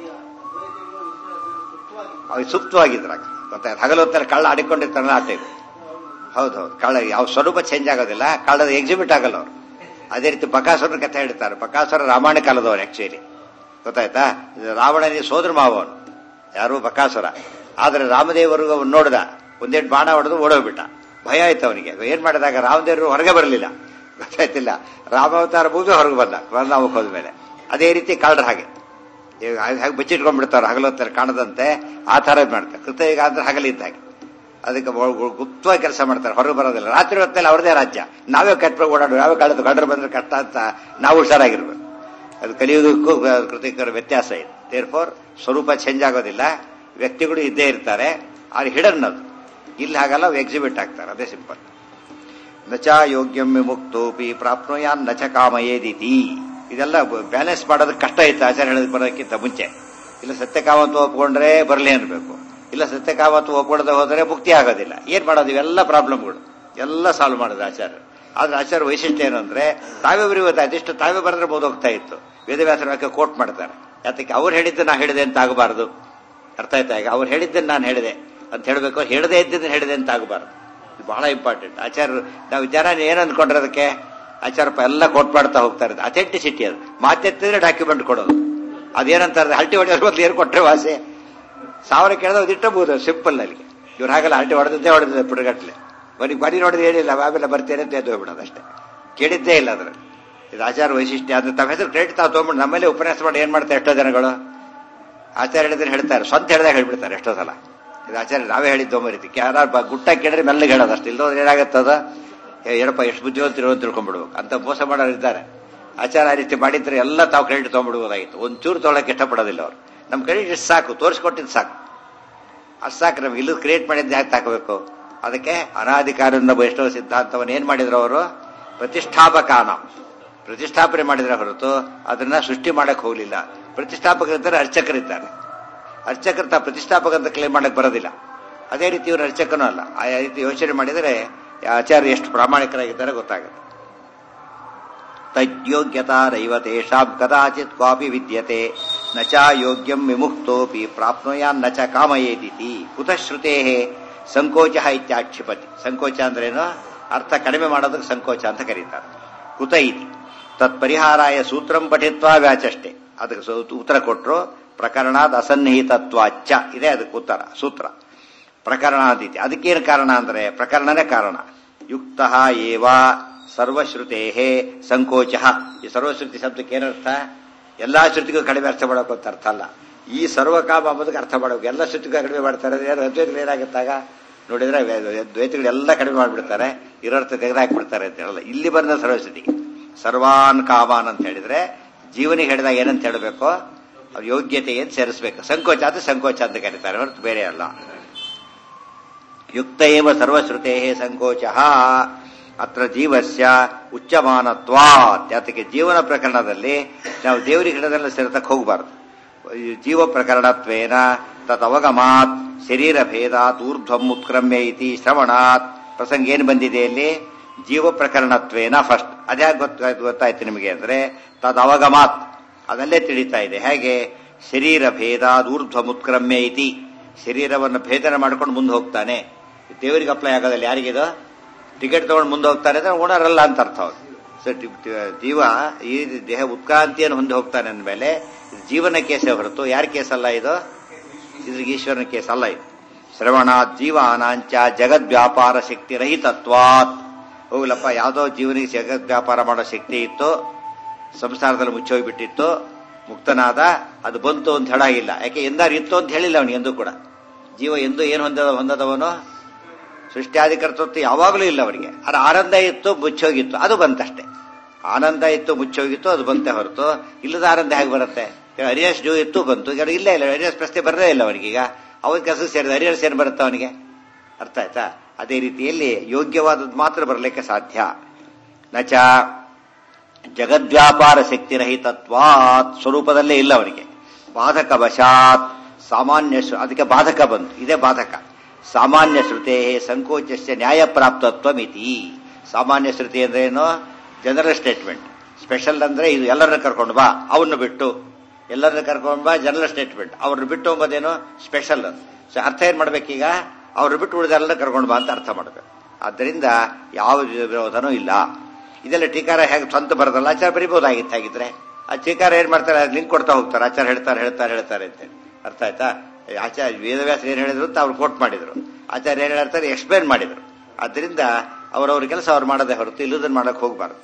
ಅವ್ರು ಸುಪ್ತವಾಗಿದ್ರಾಗ ಗೊತ್ತಾಯ್ತು ಹಗಲೊತ್ತಲ್ಲಿ ಕಳ್ಳ ಆಡಿಕೊಂಡಿರ್ತಾರಲ್ಲ ಆ ಟೈಮ್ ಹೌದು ಹೌದು ಕಳ್ಳ ಯಾವ ಸ್ವರೂಪ ಚೇಂಜ್ ಆಗೋದಿಲ್ಲ ಕಳ್ಳದ ಎಕ್ಸಿಬಿಟ್ ಆಗಲ್ಲ ಅವ್ರು ಅದೇ ರೀತಿ ಬಕಾಸುರನ ಕಥೆ ಹೇಳ್ತಾರೆ ಬಕಾಸುರ ರಾಮಾಯಣ ಕಾಲದವನು ಆಕ್ಚುಲಿ ಗೊತ್ತಾಯ್ತಾ ಇದು ರಾವಣನಿಗೆ ಸೋದರ ಮಾವನು ಯಾರು ಬಕಾಸುರ ಆದ್ರೆ ರಾಮದೇವರು ಅವ್ನು ನೋಡ್ದ ಒಂದೆಂಟು ಬಾಣ ಹೊಡೆದು ಓಡೋಗ್ಬಿಟ್ಟ ಭಯ ಆಯ್ತು ಅವನಿಗೆ ಏನ್ ಮಾಡಿದಾಗ ರಾಮದೇವರು ಹೊರಗೆ ಬರಲಿಲ್ಲ ಗೊತ್ತಾಯ್ತಿಲ್ಲ ರಾಮಾವತಾರ ಭೂಮಿ ಹೊರಗೆ ಬಂದ ವೃಂದಾವಕ್ಕೆ ಹೋದ್ಮೇಲೆ ಅದೇ ರೀತಿ ಕಳ್ಳರ ಹಾಗೆ ಈಗ ಹಾಗೆ ಬಚ್ಚಿಟ್ಕೊಂಡ್ಬಿಡ್ತಾರೆ ಹಗಲೊತ್ತಾರೆ ಕಾಣದಂತೆ ಆ ಥರ ಮಾಡ್ತಾರೆ ಕೃತಯುಗ ಅಂದ್ರೆ ಹಗಲಿದ್ದ ಹಾಗೆ ಅದಕ್ಕೆ ಒಳ- ಒಳ- ಗುಪ್ತವಾಗಿ ಕೆಲಸ ಮಾಡ್ತಾರೆ ಹೊರಗೆ ಬರೋದಿಲ್ಲ ರಾತ್ರಿ ಹೊತ್ತಲ್ಲಿ ಅವ್ರದೇ ರಾಜ್ಯ ನಾವೇ ಕಟ್ಬೇಕು ಓಡಾಡು ನಾವೇ ಕಳೆದು ಗಂಡರು ಬಂದ್ರೆ ಕಷ್ಟ ಅಂತ ನಾವು ಹುಷಾರಾಗಿರ್ಬೇಕು ಅದು ಕಲಿಯುವುದಕ್ಕೂ ಕೃತಿಕರ ವ್ಯತ್ಯಾಸ ಇದೆ ದೇರ್ ಫೋರ್ ಸ್ವರೂಪ ಚೇಂಜ್ ಆಗೋದಿಲ್ಲ ವ್ಯಕ್ತಿಗಳು ಇದ್ದೇ ಇರ್ತಾರೆ ಅದು ಹಿಡನ್ ಅದು ಇಲ್ಲಿ ಹಾಗಲ್ಲ ಎಕ್ಸಿಬಿಟ್ ಆಗ್ತಾರೆ ಅದೇ ಸಿಂಪಲ್ ನಚ ಯೋಗ್ಯಂ ವಿಮುಕ್ತೋಪಿ ಪ್ರಾಪ್ನುಯಾನ್ ನಚ ಕಾಮಯೇದಿತಿ ಇದೆಲ್ಲ ಬ್ಯಾಲೆನ್ಸ್ ಮಾಡೋದಕ್ಕೆ ಕಷ್ಟ ಇತ್ತು ಆಚಾರ್ಯ ಹೇಳೋದಕ್ಕೆ ಬರೋದಕ್ಕಿಂತ ಮುಂಚೆ ಇಲ್ಲ ಸತ್ಯಕಾಮತ್ವ ಒಪ್ಕೊಂಡ್ರೆ ಬರಲಿ ಅನ್ಬೇಕು ಇಲ್ಲ ಸತ್ಯಕಾಮತ್ವ ಒಪ್ಕೊಡದೆ ಹೋದರೆ ಮುಕ್ತಿ ಆಗೋದಿಲ್ಲ ಏನ್ ಮಾಡೋದು ಇವೆಲ್ಲ ಪ್ರಾಬ್ಲಮ್ಗಳು ಎಲ್ಲ ಸಾಲ್ವ್ ಮಾಡೋದು ಆಚಾರ್ಯ ಆದ್ರೆ ಆಚಾರ್ಯ ವೈಶಿಷ್ಟ್ಯ ಏನು ಅಂದ್ರೆ ತಾವೇ ಬರೆಯುವುದು ಅದಿಷ್ಟು ತಾವೇ ಬರೆದ್ರೆ ಹೋಗ್ತಾ ಇತ್ತು ವೇದವ್ಯಾಸರ ವಾಕ್ಯ ಕೋಟ್ ಮಾಡ್ತಾರೆ ಯಾತಕ್ಕೆ ಅವ್ರು ಹೇಳಿದ್ದು ನಾ ಹೇಳಿದೆ ಅಂತ ಆಗಬಾರದು ಅರ್ಥ ಆಯ್ತಾ ಈಗ ಅವ್ರು ಹೇಳಿದ್ದನ್ನು ನಾನು ಹೇಳಿದೆ ಅಂತ ಹೇಳಬೇಕು ಹೇಳದೇ ಇದ್ದಿದ್ದನ್ನು ಹೇಳಿದೆ ಅಂತ ಆಗಬಾರ್ದು ಇದು ಬಹಳ ಇಂಪಾರ್ಟೆಂಟ್ ಆಚಾರ್ಯರು ನಾವು ಜನ ಏನ್ ಅಂದ್ಕೊಂಡ್ರೆ ಅದಕ್ಕೆ ಆಚಾರಪ್ಪ ಎಲ್ಲ ಕೋಟ್ ಮಾಡ್ತಾ ಹೋಗ್ತಾರೆ ಅಥೆಂಟಿಸಿಟಿ ಅದು ಮಾತೆತ್ತಿದ್ರೆ ಡಾಕ್ಯುಮೆಂಟ್ ಕೊಡೋದು ಅದೇನಂತಾರೆ ಹಲ್ಟಿ ಹೊಡೆಯೋರು ಬದಲು ಏನು ಕೊಟ್ಟರೆ ವಾಸೆ ಸಾವಿರ ಕೇಳಿದ್ರೆ ಅದು ಇಟ್ಟಬಹುದು ಸಿಂಪಲ್ ಅಲ್ಲಿಗೆ ಇವ್ರು ಹಾಗಲ್ಲ ಹಲ್ಟಿ ಹೊಡೆದೇ ಹೊಡೆದಿದೆ ಪುಡಗಟ್ಲೆ ಬರೀ ಬರೀ ನೋಡಿದ್ರೆ ಏನಿಲ್ಲ ಆಮೇಲೆ ಬರ್ತೇನೆ ಅಂತ ಎದ್ದು ಹೋಗ್ಬಿಡೋದು ಅಷ್ಟೇ ಕೇಳಿದ್ದೇ ಇಲ್ಲ ಅದ್ರ ಇದು ಆಚಾರ ವೈಶಿಷ್ಟ್ಯ ಅದು ತಮ್ಮ ಹೆಸರು ಕ್ರೆಡಿಟ್ ತಾವು ತೊಗೊಂಡು ನಮ್ಮಲ್ಲೇ ಉಪನ್ಯಾಸ ಮಾಡಿ ಏನ್ ಮಾಡ್ತಾರೆ ಎಷ್ಟೋ ಜನಗಳು ಆಚಾರ್ಯ ಹೇಳಿದ್ರೆ ಹೇಳ್ತಾರೆ ಸ್ವಂತ ಹೇಳಿದಾಗ ಹೇಳ್ಬಿಡ್ತಾರೆ ಎಷ್ಟೋ ಸಲ ಇದು ಆಚಾರ್ಯ ನಾವೇ ಹೇಳಿದ್ದು ಮರಿತಿ ಯಾರು ಗುಟ್ಟ ಕೇಳಿದ್ರೆ ಮೆಲ್ಲಗೆ ಹೇಳೋದು ಅಷ್ಟು ಇಲ್ಲದೋದ್ರೆ ಏನಾಗತ್ತದ ಏನಪ್ಪ ಎಷ್ಟು ಬುದ್ಧಿವಂತರು ಅಂತ ತಿಳ್ಕೊಂಡ್ಬಿಡ್ಬೇಕು ಅಂತ ಮೋಸ ಮಾಡೋರು ಇದ್ದಾರೆ ಆಚಾರ ಆ ರೀತಿ ಮಾಡಿದ್ರೆ ಎಲ್ಲ ತಾವು ಕ್ರೆಡಿಟ್ ತೊಗೊಂಡ್ಬಿಡ್ಬೋದಾಗಿತ್ತು ಒಂದು ಚೂರು ತೊಗೊಳಕ್ಕೆ ಇಷ್ಟಪಡೋದಿಲ್ಲ ಅವರು ನಮ್ಮ ಕ್ರೆಡಿಟ್ ಎಷ್ಟು ಸಾಕು ತೋರಿಸ್ಕೊಟ್ಟಿದ್ದು ಸಾಕು ಅಷ್ಟು ಸಾಕು ನಮ್ಗೆ ಇಲ್ಲದ ಕ್ರಿಯೇಟ್ ಮಾಡಿದ್ದು ಯಾಕೆ ತಾಕಬೇಕು ಅದಕ್ಕೆ ಅನಾಧಿಕಾರದ ವೈಷ್ಣವ ಸಿದ್ಧಾಂತವನ್ನು ಏನ್ ಮಾಡಿದ್ರು ಅವರು ಪ್ರತಿಷ್ಠಾಪಕಾನ ಪ್ರತಿಷ್ಠಾಪನೆ ಮಾಡಿದ್ರೆ ಹೊರತು ಅದನ್ನ ಸೃಷ್ಟಿ ಮಾಡಕ್ ಹೋಗ್ಲಿಲ್ಲ ಪ್ರತಿಷ್ಠಾಪಕರಿದ್ದಾರೆ ಅರ್ಚಕರಿದ್ದಾರೆ ಅರ್ಚಕರು ತಾ ಪ್ರತಿಷ್ಠಾಪಕ ಅಂತ ಕ್ಲೇಮ್ ಮಾಡಕ್ ಬರೋದಿಲ್ಲ ಅದೇ ರೀತಿ ಇವರು ಅರ್ಚಕನೂ ಅಲ್ಲ ಆ ರೀತಿ ಯೋಚನೆ ಮಾಡಿದರೆ ಆಚಾರ್ಯ ಎಷ್ಟು ಪ್ರಾಮಾಣಿಕರಾಗಿದ್ದಾರೆ ಗೊತ್ತಾಗುತ್ತೆ ತದ್ಯೋಗ್ಯತಾರೈವ ತೇಷಾಂ ಕದಾಚಿತ್ ಕ್ವಾಪಿ ವಿದ್ಯತೆ ನ ಚ ಯೋಗ್ಯಂ ವಿಮುಕ್ತೋಪಿ ಪ್ರಾಪ್ನುಯಾನ್ ನ ಚ ಕಾಮಯೇದಿತಿ ಕುತಃ ಶ್ರುತೇ ಸಂಕೋಚ ಇತ್ಯಾಕ್ಷಿಪತಿ ಸಂಕೋಚ ಅಂದ್ರೇನು ಅರ್ಥ ಕಡಿಮೆ ಮಾಡೋದಕ್ಕೆ ಸಂಕೋಚ ಅಂತ ಕರೀತಾರೆ ಕುತ ಇತಿ ತತ್ಪರಿಹಾರಾಯ ಸೂತ್ರಂ ಪಠಿತ್ವಾ ವ್ಯಾಚಷ್ಟೆ ಅದಕ್ಕೆ ಸು- ಉತ್ತರ ಕೊಟ್ಟರು ಪ್ರಕರಣಾದ ಅಸನ್ನಿಹಿತತ್ವಾಚ್ಚ ಇದೆ ಅದಕ್ಕೆ ಉತ್ತರ ಸೂತ್ರ ಪ್ರಕರಣಾದಿತಿ ಅದಕ್ಕೇನು ಕಾರಣ ಅಂದ್ರೆ ಪ್ರಕರಣನೇ ಕಾರಣ ಯುಕ್ತ ಏವ ಸರ್ವಶ್ರುತೇ ಸಂಕೋಚ ಈ ಸರ್ವಶ್ರುತಿ ಶಬ್ದಕ್ಕೆ ಏನರ್ಥ ಎಲ್ಲಾ ಶ್ರುತಿಗೂ ಕಡಿಮೆ ಅರ್ಥ ಮಾಡೋಕೆ ಅಂತ ಅರ್ಥ ಅಲ್ಲ ಈ ಸರ್ವಕಾಮ ಅಂಬುದಕ್ಕೆ ಅರ್ಥ ಮಾಡೋಕೆ ಎಲ್ಲ ಶ್ರುತಿಗೂ ಕಡಿಮೆ ಮಾಡ್ತಾರೆ ಏನು ಅದ್ವೈತಗಳು ಏನಾಗುತ್ತಾಗ ನೋಡಿದ್ರೆ ವೇ- ದ್ವೈತಗಳೆಲ್ಲ ಕಡಿಮೆ ಮಾಡಿಬಿಡ್ತಾರೆ ಇರೋರ್ಥ ತೆಗೆದಾಕ್ಬಿಡ್ತಾರೆ ಅಂತ ಹೇಳಲ್ಲ ಇಲ್ಲಿ ಬಂದ ಸರ್ವಶ್ರುತಿ ಸರ್ವಾನ್ ಕಾಮಾನ್ ಅಂತ ಹೇಳಿದ್ರೆ ಜೀವನಿಗೆ ಹೇಳಿದಾಗ ಏನಂತ ಹೇಳಬೇಕು ಅವ್ರ ಯೋಗ್ಯತೆಯನ್ನು ಸೇರಿಸಬೇಕು ಸಂಕೋಚ ಅದು ಸಂಕೋಚ ಅಂತ ಕರೀತಾರೆ ಹೊರತು ಬೇರೆ ಅಲ್ಲ ಯುಕ್ತ ಏವ ಸರ್ವಶ್ರುತೆ ಸಂಕೋಚ ಅತ್ರ ಜೀವಸ್ಯ ಉಚ್ಚಮಾನತ್ವಾತ್ ಯಾತಕ್ಕೆ ಜೀವನ ಪ್ರಕರಣದಲ್ಲಿ ನಾವು ದೇವರಿಗೆ ಹಿಡದಲ್ಲ ಸೇರ್ತಕ್ಕೆ ಹೋಗಬಾರ್ದು ಜೀವ ಪ್ರಕರಣತ್ವೇನ ತದವಗಮಾತ್ ಶರೀರ ಭೇದಾತ್ ಊರ್ಧ್ವಂ ಉತ್ಕ್ರಮ್ಯ ಇತಿ ಶ್ರವಣಾತ್ ಪ್ರಸಂಗ ಏನು ಬಂದಿದೆ ಇಲ್ಲಿ ಜೀವ ಪ್ರಕರಣತ್ವೇನ ಫಸ್ಟ್ ಅದ್ಯಾಕೆ ಗೊತ್ತಾಯ್ತು ಗೊತ್ತಾಯ್ತು ನಿಮಗೆ ಅಂದ್ರೆ ತದವಗಮಾತ್ ಅದಲ್ಲೇ ತಿಳಿತಾ ಇದೆ ಹೇಗೆ ಶರೀರ ಭೇದಾದ್ ಊರ್ಧ್ವಂ ಉತ್ಕ್ರಮ್ಯ ಇತಿ ಶರೀರವನ್ನು ಭೇದನ ಮಾಡ್ಕೊಂಡು ಮುಂದೆ ಹೋಗ್ತಾನೆ ದೇವರಿಗೆ ಅಪ್ಲೈ ಆಗೋದಿಲ್ಲ ಯಾರಿಗಿದು ಟಿಕೆಟ್ ತಗೊಂಡು ಮುಂದೆ ಹೋಗ್ತಾನೆ ಅಂದ್ರೆ ಓನರಲ್ಲ ಅಂತ ಅರ್ಥ ಅವ್ರು ಸೊ ಜೀವ ಈ ದೇಹ ಉತ್ಕ್ರಾಂತಿಯನ್ನು ಹೊಂದಿ ಹೋಗ್ತಾನೆ ಅಂದಮೇಲೆ ಜೀವನ ಕೇಸೇ ಹೊರತು ಯಾರ ಕೇಸಲ್ಲ ಇದು ಇದ್ರಿಗೆ ಈಶ್ವರನ ಕೇಸ್ ಅಲ್ಲ ಇದು ಶ್ರವಣಾತ್ ಜೀವಾನಾಂಚ ಜಗದ್ ವ್ಯಾಪಾರ ಶಕ್ತಿ ರಹಿತತ್ವಾತ್ ಹೋಗ್ಲಪ್ಪ ಯಾವುದೋ ಜೀವನಿಗೆ ಜಗದ್ ವ್ಯಾಪಾರ ಮಾಡೋ ಶಕ್ತಿ ಇತ್ತು ಸಂಸಾರದಲ್ಲಿ ಮುಚ್ಚೋಗ್ಬಿಟ್ಟಿತ್ತು ಮುಕ್ತನಾದ ಅದು ಬಂತು ಅಂತ ಹೇಳಾಗಿಲ್ಲ ಯಾಕೆ ಎಂದಾರು ಇತ್ತು ಅಂತ ಹೇಳಿಲ್ಲ ಅವನು ಎಂದೂ ಕೂಡ ಜೀವ ಎಂದು ಏನು ಹೊಂದದ ಹೊಂದದವನು ಸೃಷ್ಟಿಯಾದಿಕರ್ತತ್ವ ಯಾವಾಗಲೂ ಇಲ್ಲ ಅವರಿಗೆ ಅದು ಆನಂದ ಇತ್ತು ಮುಚ್ಚೋಗಿತ್ತು ಅದು ಬಂತಷ್ಟೇ ಆನಂದ ಇತ್ತು ಮುಚ್ಚೋಗಿತ್ತು ಅದು ಬಂತೆ ಹೊರತು ಇಲ್ಲದ ಆನಂದ ಹೇಗೆ ಬರುತ್ತೆ ಹರಿಯಸ್ ಡ್ಯೂ ಇತ್ತು ಬಂತು ಈಗ ಇಲ್ಲ ಇಲ್ಲ ಹರಿಯಸ್ ಪ್ರಶ್ನೆ ಬರದೇ ಇಲ್ಲ ಅವನಿಗೀಗ ಅವನ ಕೆಲಸ ಸೇರಿದ ಹರಿಯಸ್ ಏನು ಬರುತ್ತೆ ಅವನಿಗೆ ಅರ್ಥ ಆಯ್ತಾ ಅದೇ ರೀತಿಯಲ್ಲಿ ಯೋಗ್ಯವಾದದ್ದು ಮಾತ್ರ ಬರಲಿಕ್ಕೆ ಸಾಧ್ಯ ನಚ ಜಗದ್ವ್ಯಾಪಾರ ಶಕ್ತಿ ರಹಿತತ್ವಾತ್ ಸ್ವರೂಪದಲ್ಲೇ ಇಲ್ಲ ಅವನಿಗೆ ಬಾಧಕ ವಶಾತ್ ಸಾಮಾನ್ಯ ಶ್ರು- ಅದಕ್ಕೆ ಬಾಧಕ ಬಂತು ಇದೇ ಬಾಧಕ ಸಾಮಾನ್ಯ ಶ್ರುತೆ ಸಂಕೋಚಸ್ಯ ನ್ಯಾಯಪ್ರಾಪ್ತತ್ವ ಮಿತಿ ಸಾಮಾನ್ಯ ಶ್ರುತಿ ಅಂದ್ರೆ ಏನು ಜನರಲ್ ಸ್ಟೇಟ್ಮೆಂಟ್ ಸ್ಪೆಷಲ್ ಅಂದ್ರೆ ಇದು ಎಲ್ಲರನ್ನ ಕರ್ಕೊಂಡು ಬಾ ಅವನ್ನ ಬಿಟ್ಟು ಎಲ್ಲರನ್ನ ಕರ್ಕೊಂಡು ಬಾ ಜನರಲ್ ಸ್ಟೇಟ್ಮೆಂಟ್ ಅವ್ರನ್ನ ಬಿಟ್ಟು ಎಂಬುದೇನು ಸ್ಪೆಷಲ್ ಸೊ ಅರ್ಥ ಏನ್ ಮಾಡ್ಬೇಕೀಗ ಅವ್ರನ್ನ ಬಿಟ್ಟು ಉಳಿದೆಲ್ಲ ಕರ್ಕೊಂಡು ಬಾ ಅಂತ ಅರ್ಥ ಮಾಡ್ಬೇಕು ಆದ್ದರಿಂದ ಯಾವ ವಿರೋಧನೂ ಇಲ್ಲ ಇದೆಲ್ಲ ಟೀಕಾರ ಹೇಗೆ ಸ್ವಂತ ಬರೋದಲ್ಲ ಆಚಾರ ಬರಿಬಹುದಾಗಿತ್ತು ಹಾಗಿದ್ರೆ ಆ ಟೀಕಾರ ಏನ್ ಮಾಡ್ತಾರೆ ಲಿಂಕ್ ಕೊಡ್ತಾ ಹೋಗ್ತಾರೆ ಆಚಾರ ಹೇಳ್ತಾರೆ ಹೇಳ್ತಾರೆ ಹೇಳ್ತಾರೆ ಅಂತ ಅರ್ಥ ಆಯ್ತಾ ಆಚಾರ್ಯ ವೇದವ್ಯಾಸ ಏನ್ ಹೇಳಿದ್ರು ಅಂತ ಅವ್ರು ಕೋಟ್ ಮಾಡಿದ್ರು ಆಚಾರ್ಯ ಏನ್ ಹೇಳ್ತಾರೆ ಎಕ್ಸ್ಪ್ಲೇನ್ ಮಾಡಿದ್ರು ಅದರಿಂದ ಅವರವ್ರ ಕೆಲಸ ಅವ್ರು ಮಾಡೋದೇ ಹೊರತು ಇಲ್ಲದನ್ನ ಮಾಡಕ್ ಹೋಗ್ಬಾರ್ದು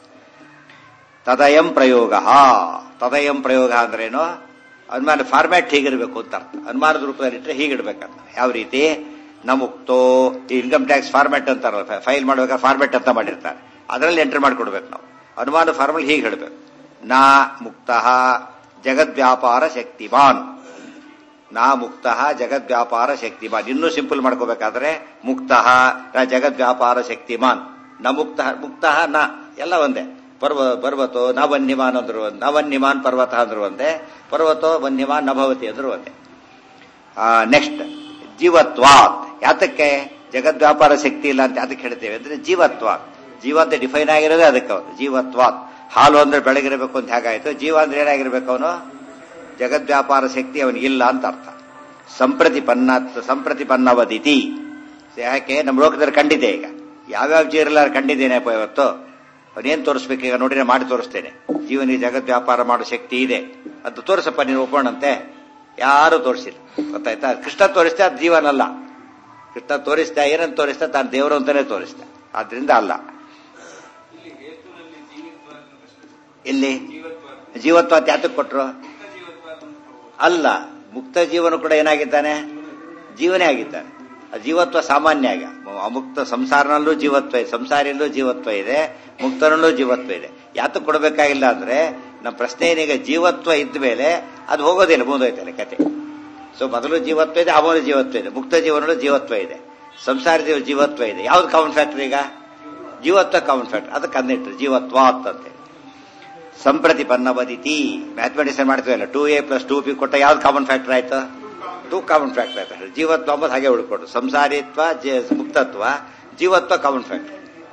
ತದಯಂ ಪ್ರಯೋಗ ತದಯಂ ಪ್ರಯೋಗ ಅಂದ್ರೇನು ಅನುಮಾನ ಫಾರ್ಮ್ಯಾಟ್ ಹೀಗಿರ್ಬೇಕು ಅಂತ ಅರ್ಥ ಅನುಮಾನದ ರೂಪದಲ್ಲಿ ಇಟ್ಟರೆ ಹೀಗಿಡ್ಬೇಕಂತ ಯಾವ ರೀತಿ ನ ಮುಕ್ತೋ ಇನ್ಕಮ್ ಟ್ಯಾಕ್ಸ್ ಫಾರ್ಮೆಟ್ ಅಂತಾರಲ್ಲ ಫೈಲ್ ಮಾಡ್ಬೇಕಾದ್ರೆ ಫಾರ್ಮೆಟ್ ಅಂತ ಮಾಡಿರ್ತಾರೆ ಅದರಲ್ಲಿ ಎಂಟರ್ ಮಾಡಿಕೊಡ್ಬೇಕು ನಾವು ಅನುಮಾನ ಫಾರ್ಮಲ್ ಹೀಗೆ ಹೇಳಬೇಕು ನಾ ಮುಕ್ತ ಜಗದ್ವ್ಯಾಪಾರ ಶಕ್ತಿಮಾನ್ ನಾ ಮುಕ್ತ ಜಗದ್ವ್ಯಾಪಾರ ಶಕ್ತಿಮಾನ್ ಇನ್ನೂ ಸಿಂಪಲ್ ಮಾಡ್ಕೋಬೇಕಾದ್ರೆ ಮುಕ್ತ ಜಗದ್ವ್ಯಾಪಾರ ಶಕ್ತಿಮಾನ್ ನ ಮುಕ್ತ ಮುಕ್ತ ನ ಎಲ್ಲ ಒಂದೇ ಪರ್ವ ಪರ್ವತೋ ನ ವನ್ಯಮಾನ್ ಅಂದ್ರು ಒಂದೇ. ನ ವನ್ಯಮಾನ್ ಪರ್ವತ ಅಂದ್ರು ಒಂದೇ ಪರ್ವತೋ ವನ್ಯಮಾನ್ ನಭವತಿ ಅಂದ್ರು ಒಂದೇ ನೆಕ್ಸ್ಟ್ ಜೀವತ್ವಾತ್ ಯಾತಕ್ಕೆ ಜಗದ್ವ್ಯಾಪಾರ ಶಕ್ತಿ ಇಲ್ಲ ಅಂತ ಅದಕ್ಕೆ ಹೇಳ್ತೇವೆ ಅಂದ್ರೆ ಜೀವತ್ವಾತ್ ಜೀವ ಅಂತ ಡಿಫೈನ್ ಆಗಿರೋದೇ ಅದಕ್ಕೆ ಅವನು ಜೀವತ್ವಾತ್ ಹಾಲು ಅಂದ್ರೆ ಬೆಳಗಿರಬೇಕು ಅಂತ ಹೇಗಾಯ್ತು ಜೀವ ಅಂದ್ರೆ ಏನಾಗಿರ್ಬೇಕು ಅವನು ಜಗದ್ವ್ಯಾಪಾರ ಶಕ್ತಿ ಅವನಿಗಿಲ್ಲ ಅಂತ ಅರ್ಥ ಸಂಪ್ರತಿಪನ್ನ ಸಂಪ್ರತಿಪನ್ನವದಿತಿ ಯಾಕೆ ನಮ್ಮ ಲೋಕದಲ್ಲಿ ಕಂಡಿದೆ ಈಗ ಯಾವ್ಯಾವ ಜೀವರೆಲ್ಲ ಕಂಡಿದ್ದೇನೆಪ್ಪ ಇವತ್ತು ಅವನೇನ್ ತೋರಿಸ್ಬೇಕು ಈಗ ನೋಡಿದ್ರೆ ಮಾಡಿ ತೋರಿಸ್ತೇನೆ ಜೀವನಿಗೆ ಜಗದ್ ವ್ಯಾಪಾರ ಮಾಡೋ ಶಕ್ತಿ ಇದೆ ಅದು ತೋರಿಸಪ್ಪ ನೀನು ಒಪ್ಪೋಣಂತೆ ಯಾರು ತೋರಿಸಿಲ್ಲ ಗೊತ್ತಾಯ್ತಾ ಕೃಷ್ಣ ತೋರಿಸ್ತಾ ಅದು ಜೀವನಲ್ಲ ಕೃಷ್ಣ ತೋರಿಸ್ತಾ ಏನಂತ ತೋರಿಸ್ತಾ ತಾನು ದೇವರು ಅಂತಾನೆ ತೋರಿಸ್ತಾ ಆದ್ರಿಂದ ಅಲ್ಲ ಇಲ್ಲಿ ಜೀವತ್ವ ಅಂತ ಯಾತಕ್ಕೆ ಕೊಟ್ರು ಅಲ್ಲ ಮುಕ್ತ ಜೀವನ ಕೂಡ ಏನಾಗಿದ್ದಾನೆ ಜೀವನೇ ಆಗಿದ್ದಾನೆ ಆ ಜೀವತ್ವ ಸಾಮಾನ್ಯ ಆಗ ಅಮುಕ್ತ ಸಂಸಾರನಲ್ಲೂ ಜೀವತ್ವ ಇದೆ ಸಂಸಾರಿಯಲ್ಲೂ ಜೀವತ್ವ ಇದೆ ಮುಕ್ತನಲ್ಲೂ ಜೀವತ್ವ ಇದೆ ಯಾತಕ್ಕೆ ಕೊಡಬೇಕಾಗಿಲ್ಲ ಅಂದ್ರೆ ನಮ್ಮ ಪ್ರಶ್ನೆ ಏನೀಗ ಜೀವತ್ವ ಇದ್ದ ಮೇಲೆ ಅದು ಹೋಗೋದಿಲ್ಲ ಮುಂದೋಯ್ತಲ್ಲ ಕತೆ ಸೊ ಮೊದಲು ಜೀವತ್ವ ಇದೆ ಆಮೇಲೆ ಜೀವತ್ವ ಇದೆ ಮುಕ್ತ ಜೀವನಲ್ಲೂ ಜೀವತ್ವ ಇದೆ ಸಂಸಾರ ಜೀವ ಜೀವತ್ವ ಇದೆ ಯಾವ್ದು ಕಾಮನ್ ಫ್ಯಾಕ್ಟರ್ ಈಗ ಜೀವತ್ವ ಕಾಮನ್ ಫ್ಯಾಕ್ಟರ್ ಅದಕ್ಕೆ ಅಂದಿಟ್ರು ಜೀವತ್ವ ಅಂತಂತೆ ಸಂಪ್ರತಿಪನ್ನ ಬದಿತಿ ಮ್ಯಾಥಮೆಟಿಕ್ಸ್ ಮಾಡ್ತೀವಲ್ಲ two A plus two P ಕೊಟ್ಟ ಯಾವ್ದು ಕಾಮನ್ ಫ್ಯಾಕ್ಟರ್ ಆಯ್ತು ಟೂ ಕಾಮನ್ ಫ್ಯಾಕ್ಟರ್ ಆಯ್ತು ಜೀವತ್ವ ಅಂಬದು ಹಾಗೆ ಉಳ್ಕೊಂಡು ಸಂಸಾರಿತ್ವ ಜೀ- ಮುಕ್ತತ್ವ ಜೀವತ್ವ ಕಾಮನ್ ಫ್ಯಾಕ್ಟರ್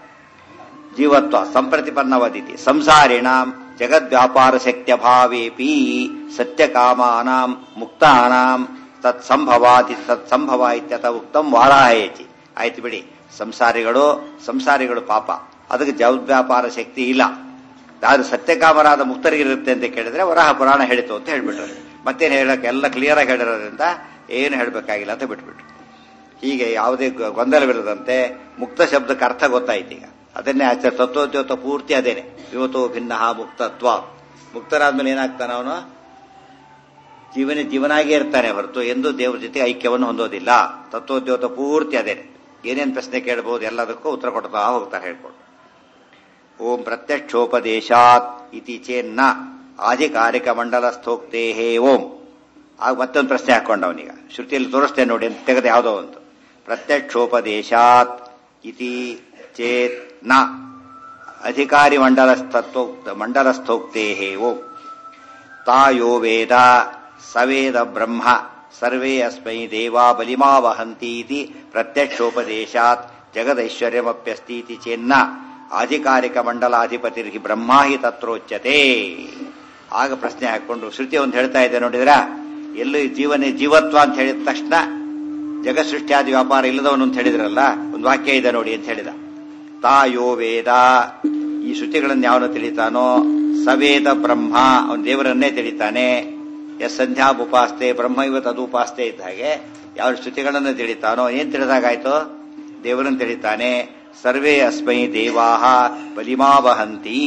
ಜೀವತ್ವ ಸಂಪ್ರತಿಪನ್ನವದಿತಿ ಸಂಸಾರಿಣಾಂ ಜಗದ್ವ್ಯಾಪಾರ ಶಕ್ತ್ಯಭಾವೇಪಿ ಸತ್ಯಕಾಮಾನಾಂ ಮುಕ್ತಾನಾಂ ತತ್ ಸಂಭವಾತಿ ತತ್ ಸಂಭವ ಇತ್ಯತ ಉಕ್ತಂ ವಾರಾಹಯತಿ ಆಯ್ತು ಬಿಡಿ ಸಂಸಾರಿಗಳು ಸಂಸಾರಿಗಳು ಪಾಪ ಅದಕ್ಕೆ ಜಗದ್ವ್ಯಾಪಾರ ಶಕ್ತಿ ಇಲ್ಲ ಆದ್ರೆ ಸತ್ಯಕಾಮರಾದ ಮುಕ್ತರಿಗಿರುತ್ತೆ ಅಂತ ಕೇಳಿದ್ರೆ ವರಾಹ ಪುರಾಣ ಹೇಳಿತು ಅಂತ ಹೇಳ್ಬಿಟ್ರು ಮತ್ತೇನು ಹೇಳಕ್ಕೆ ಎಲ್ಲ ಕ್ಲಿಯರ್ ಆಗಿ ಹೇಳಿರೋದ್ರಿಂದ ಏನು ಹೇಳಬೇಕಾಗಿಲ್ಲ ಅಂತ ಬಿಟ್ಬಿಟ್ರು ಹೀಗೆ ಯಾವುದೇ ಗ- ಗೊಂದಲವಿಲ್ಲದಂತೆ ಮುಕ್ತ ಶಬ್ದಕ್ಕೆ ಅರ್ಥ ಗೊತ್ತಾಯ್ತು ಈಗ ಅದನ್ನೇ ಆಚಾರ ತತ್ವೋದ್ಯೋತ ಪೂರ್ತಿ ಅದೇನೆ ಇವತ್ತು ಭಿನ್ನ ಮುಕ್ತತ್ವ ಮುಕ್ತರಾದ್ಮೇಲೆ ಏನಾಗ್ತಾನೆ ಅವನು ಜೀವನ ಜೀವನಾಗೇ ಇರ್ತಾನೆ ಹೊರತು ಎಂದು ದೇವರ ಜೊತೆ ಐಕ್ಯವನ್ನು ಹೊಂದೋದಿಲ್ಲ ತತ್ವೋದ್ಯೋತ ಪೂರ್ತಿ ಅದೇನೆ ಏನೇನು ಪ್ರಶ್ನೆ ಕೇಳಬಹುದು ಎಲ್ಲದಕ್ಕೂ ಉತ್ತರ ಕೊಡ್ತಾ ಹೋಗ್ತಾರೆ ಹೇಳ್ಕೊಂಡು ಓಂ ಪ್ರತ್ಯಕ್ಷೋಪದೇಶಾತ್ ಇತಿ ಚೇನ್ನ ಆಧಿಕಾರಿಕ ಮಂಡಲಸ್ಥೋಕ್ತೇ ಹೇ ಓಂ ಆಗ ಮತ್ತೊಂದು ಪ್ರಶ್ನೆ ಹಾಕೊಂಡ ಅವನೀಗ ಶ್ರುತಿಯಲ್ಲಿ ತೋರಿಸ್ತೇನೆ ನೋಡಿ ಅಂತ ತೆಗೆದ ಯಾವುದೋ ಒಂದು ಪ್ರತ್ಯಕ್ಷೋಪದೇಶಾತ್ ಇತಿ ಚೇತ್ ನ ಅಧಿಕಾರಿ ಮಂಡಲಸ್ಥೋಕ್ತ ಮಂಡಲಸ್ಥೋಕ್ತೇ ಹೇ ಓಂ ತಾಯೋ ವೇದ ಸವೇದ ಬ್ರಹ್ಮ ಸರ್ವೇ ಅಸ್ಮೈ ದೇವಾ ಬಲಿಮಾವಹಂತೀತಿ ಪ್ರತ್ಯಕ್ಷೋಪದೇಶಾತ್ ಜಗದೈಶ್ವರ್ಯಮಪ್ಯಸ್ತೀತಿ ಚೇನ್ನ ಆಧಿಕಾರಿಕ ಮಂಡಲಾಧಿಪತಿ ಬ್ರಹ್ಮ ಹಿ ತತ್ರೋಚ್ಯತೆ ಆಗ ಪ್ರಶ್ನೆ ಹಾಕೊಂಡು ಶ್ರುತಿ ಒಂದು ಹೇಳ್ತಾ ಇದೆ ನೋಡಿದ್ರ ಎಲ್ಲೂ ಜೀವನ ಜೀವತ್ವ ಅಂತ ಹೇಳಿದ ತಕ್ಷಣ ಜಗತ್ ಸೃಷ್ಟಿಯಾದಿ ವ್ಯಾಪಾರ ಇಲ್ಲದವನು ಅಂತ ಹೇಳಿದ್ರಲ್ಲ ಒಂದು ವಾಕ್ಯ ಇದೆ ನೋಡಿ ಅಂತ ಹೇಳಿದ ತಾಯೋ ವೇದ ಈ ಶ್ರುತಿಗಳನ್ನು ಯಾವನು ತಿಳಿತಾನೋ ಸವೇದ ಬ್ರಹ್ಮ ಅವನ ದೇವರನ್ನೇ ತಿಳಿತಾನೆ ಎಸ್ ಸಂಧ್ಯಾ ಉಪಾಸ್ತೆ ಬ್ರಹ್ಮ ಇವತ್ತು ಅದು ಉಪಾಸ್ತೆ ಇದ್ದ ಹಾಗೆ ಯಾವ ಶ್ರುತಿಗಳನ್ನು ತಿಳಿತಾನೋ ಏನ್ ತಿಳಿದಾಗಾಯ್ತು ದೇವರನ್ನು ತಿಳಿತಾನೆ ಸರ್ವೇ ಅಸ್ಮೈ ದೇವಾಹ ಬಲಿಮಾವಹಂತಿ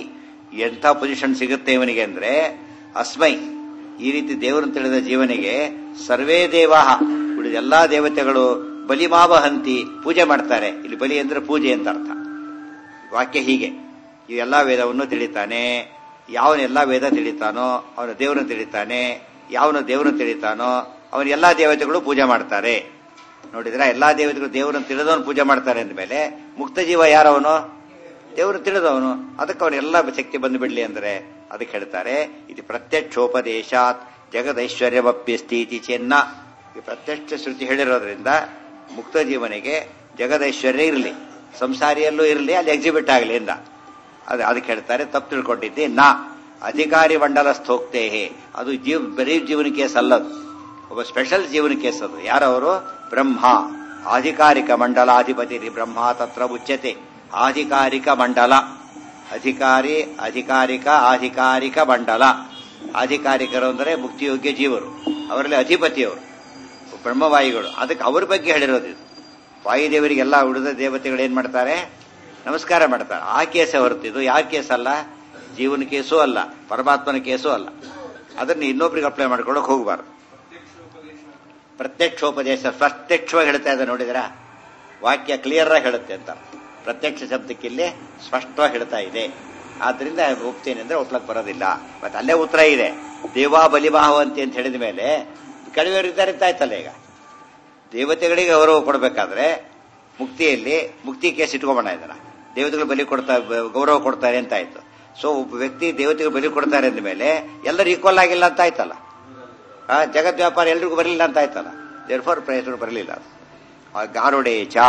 ಎಂಥ ಪೊಸಿಷನ್ ಸಿಗುತ್ತೆ ಇವನಿಗೆ ಅಂದ್ರೆ ಅಸ್ಮೈ ಈ ರೀತಿ ದೇವರನ್ನು ತಿಳಿದ ಜೀವನಿಗೆ ಸರ್ವೇ ದೇವಾಹ ಉಳಿದ ಎಲ್ಲಾ ದೇವತೆಗಳು ಬಲಿಮಾವಹಂತಿ ಪೂಜೆ ಮಾಡ್ತಾರೆ ಇಲ್ಲಿ ಬಲಿ ಅಂದ್ರೆ ಪೂಜೆ ಅಂತ ಅರ್ಥ ವಾಕ್ಯ ಹೀಗೆ ಈ ಎಲ್ಲಾ ವೇದವನ್ನು ತಿಳಿತಾನೆ ಯಾವನ ಎಲ್ಲಾ ವೇದ ತಿಳಿತಾನೋ ಅವನ ದೇವರನ್ನು ತಿಳಿತಾನೆ ಯಾವನ ದೇವರನ್ನು ತಿಳಿತಾನೋ ಅವನ ಎಲ್ಲಾ ದೇವತೆಗಳು ಪೂಜೆ ಮಾಡ್ತಾರೆ ನೋಡಿದ್ರ ಎಲ್ಲಾ ದೇವತೆಗಳು ದೇವರನ್ನು ತಿಳಿದವನು ಪೂಜೆ ಮಾಡ್ತಾರೆ ಅಂದಮೇಲೆ ಮುಕ್ತ ಜೀವ ಯಾರವನು ದೇವರು ತಿಳಿದವನು ಅದಕ್ಕೆ ಅವನ ಎಲ್ಲ ಶಕ್ತಿ ಬಂದು ಬಿಡ್ಲಿ ಅಂದ್ರೆ ಅದಕ್ಕೆ ಹೇಳ್ತಾರೆ ಇದು ಪ್ರತ್ಯಕ್ಷೋಪದೇಶಾತ್ ಜಗದೈಶ್ವರ್ಯವಪ್ಯ ಸ್ಥಿತಿ ಚೆನ್ನ ಈ ಪ್ರತ್ಯಕ್ಷ ಶ್ರುತಿ ಹೇಳಿರೋದ್ರಿಂದ ಮುಕ್ತ ಜೀವನಿಗೆ ಜಗದೈಶ್ವರ್ಯ ಇರಲಿ ಸಂಸಾರಿಯಲ್ಲೂ ಇರಲಿ ಅಲ್ಲಿ ಎಕ್ಸಿಬಿಟ್ ಆಗಲಿ ಎಂದ ಅದು ಅದಕ್ಕೆ ಹೇಳ್ತಾರೆ ತಪ್ಪು ತಿಳ್ಕೊಂಡಿದ್ದೆ ನಾ ಅಧಿಕಾರಿ ಮಂಡಲ ಸ್ಥೋಕ್ತೇಹೆ ಅದು ಜೀವ ಬರೀ ಜೀವನ ಕೇಸ್ ಅಲ್ಲದು ಒಬ್ಬ ಸ್ಪೆಷಲ್ ಜೀವನ ಕೇಸ್ ಅದು ಯಾರವರು ಬ್ರಹ್ಮ ಆಧಿಕಾರಿಕ ಮಂಡಲಾಧಿಪತಿ ಬ್ರಹ್ಮ ತತ್ರ ಉಚ್ಯತೆ ಆಧಿಕಾರಿಕ ಮಂಡಲ ಅಧಿಕಾರಿ ಅಧಿಕಾರಿಕ ಆಧಿಕಾರಿಕ ಮಂಡಲ ಅಧಿಕಾರಿಕರು ಅಂದರೆ ಮುಕ್ತಿಯೋಗ್ಯ ಜೀವರು ಅವರಲ್ಲಿ ಅಧಿಪತಿಯವರು ಬ್ರಹ್ಮವಾಯುಗಳು ಅದಕ್ಕೆ ಅವ್ರ ಬಗ್ಗೆ ಹೇಳಿರೋದು ಇದು ವಾಯುದೇವರಿಗೆಲ್ಲ ಉಳಿದ ದೇವತೆಗಳು ಏನ್ ಮಾಡ್ತಾರೆ ನಮಸ್ಕಾರ ಮಾಡ್ತಾರೆ ಆ ಕೇಸೇ ಹೊರತಿದ್ದು ಯಾವ ಕೇಸ್ ಅಲ್ಲ ಜೀವನ ಕೇಸೂ ಅಲ್ಲ ಪರಮಾತ್ಮನ ಕೇಸೂ ಅಲ್ಲ ಅದನ್ನ ಇನ್ನೊಬ್ರಿಗೆ ಅಪ್ಲೈ ಮಾಡ್ಕೊಳಕ್ ಹೋಗಬಾರ್ದು ಪ್ರತ್ಯಕ್ಷೋಪದೇಶ ಪ್ರತ್ಯಕ್ಷವಾಗಿ ಹೇಳ್ತಾ ಇದೆ ನೋಡಿದ್ರ ವಾಕ್ಯ ಕ್ಲಿಯರ್ ಆಗಿ ಹೇಳುತ್ತೆ ಅಂತ ಪ್ರತ್ಯಕ್ಷ ಶಬ್ದಕ್ಕಿಲ್ಲಿ ಸ್ಪಷ್ಟವಾಗಿ ಹೇಳ್ತಾ ಇದೆ ಆದ್ರಿಂದ ಒಪ್ತೇನೆ ಅಂದ್ರೆ ಒಪ್ಲಕ್ ಬರೋದಿಲ್ಲ ಮತ್ತೆ ಅಲ್ಲೇ ಉತ್ತರ ಇದೆ ದೇವಾ ಬಲಿಮಾಹವಂತಿ ಅಂತ ಹೇಳಿದ ಮೇಲೆ ಕಡಿಮೆಯವರು ಇದ್ದಾರೆ ಅಂತ ಆಯ್ತಲ್ಲ ಈಗ ದೇವತೆಗಳಿಗೆ ಗೌರವ ಕೊಡಬೇಕಾದ್ರೆ ಮುಕ್ತಿಯಲ್ಲಿ ಮುಕ್ತಿ ಕೇಸ್ ಇಟ್ಕೊಂಬೋಣ ಇದನ್ನ ದೇವತೆಗಳು ಬಲಿ ಕೊಡ್ತಾ ಗೌರವ ಕೊಡ್ತಾರೆ ಅಂತ ಆಯ್ತು ಸೊ ಒಬ್ಬ ವ್ಯಕ್ತಿ ದೇವತೆಗಳು ಬಲಿ ಕೊಡ್ತಾರೆ ಅಂದ ಮೇಲೆ ಎಲ್ಲರೂ ಈಕ್ವಲ್ ಆಗಿಲ್ಲ ಅಂತ ಆಯ್ತಲ್ಲ ಆ ಜಗತ್ ವ್ಯಾಪಾರ ಎಲ್ರಿಗೂ ಬರಲಿಲ್ಲ ಅಂತ ಆಯ್ತಲ್ಲ ದೇರ್ಫೋರ್ ಪ್ರಯತ್ನ ಬರಲಿಲ್ಲ ಗಾರುಡೆ ಚ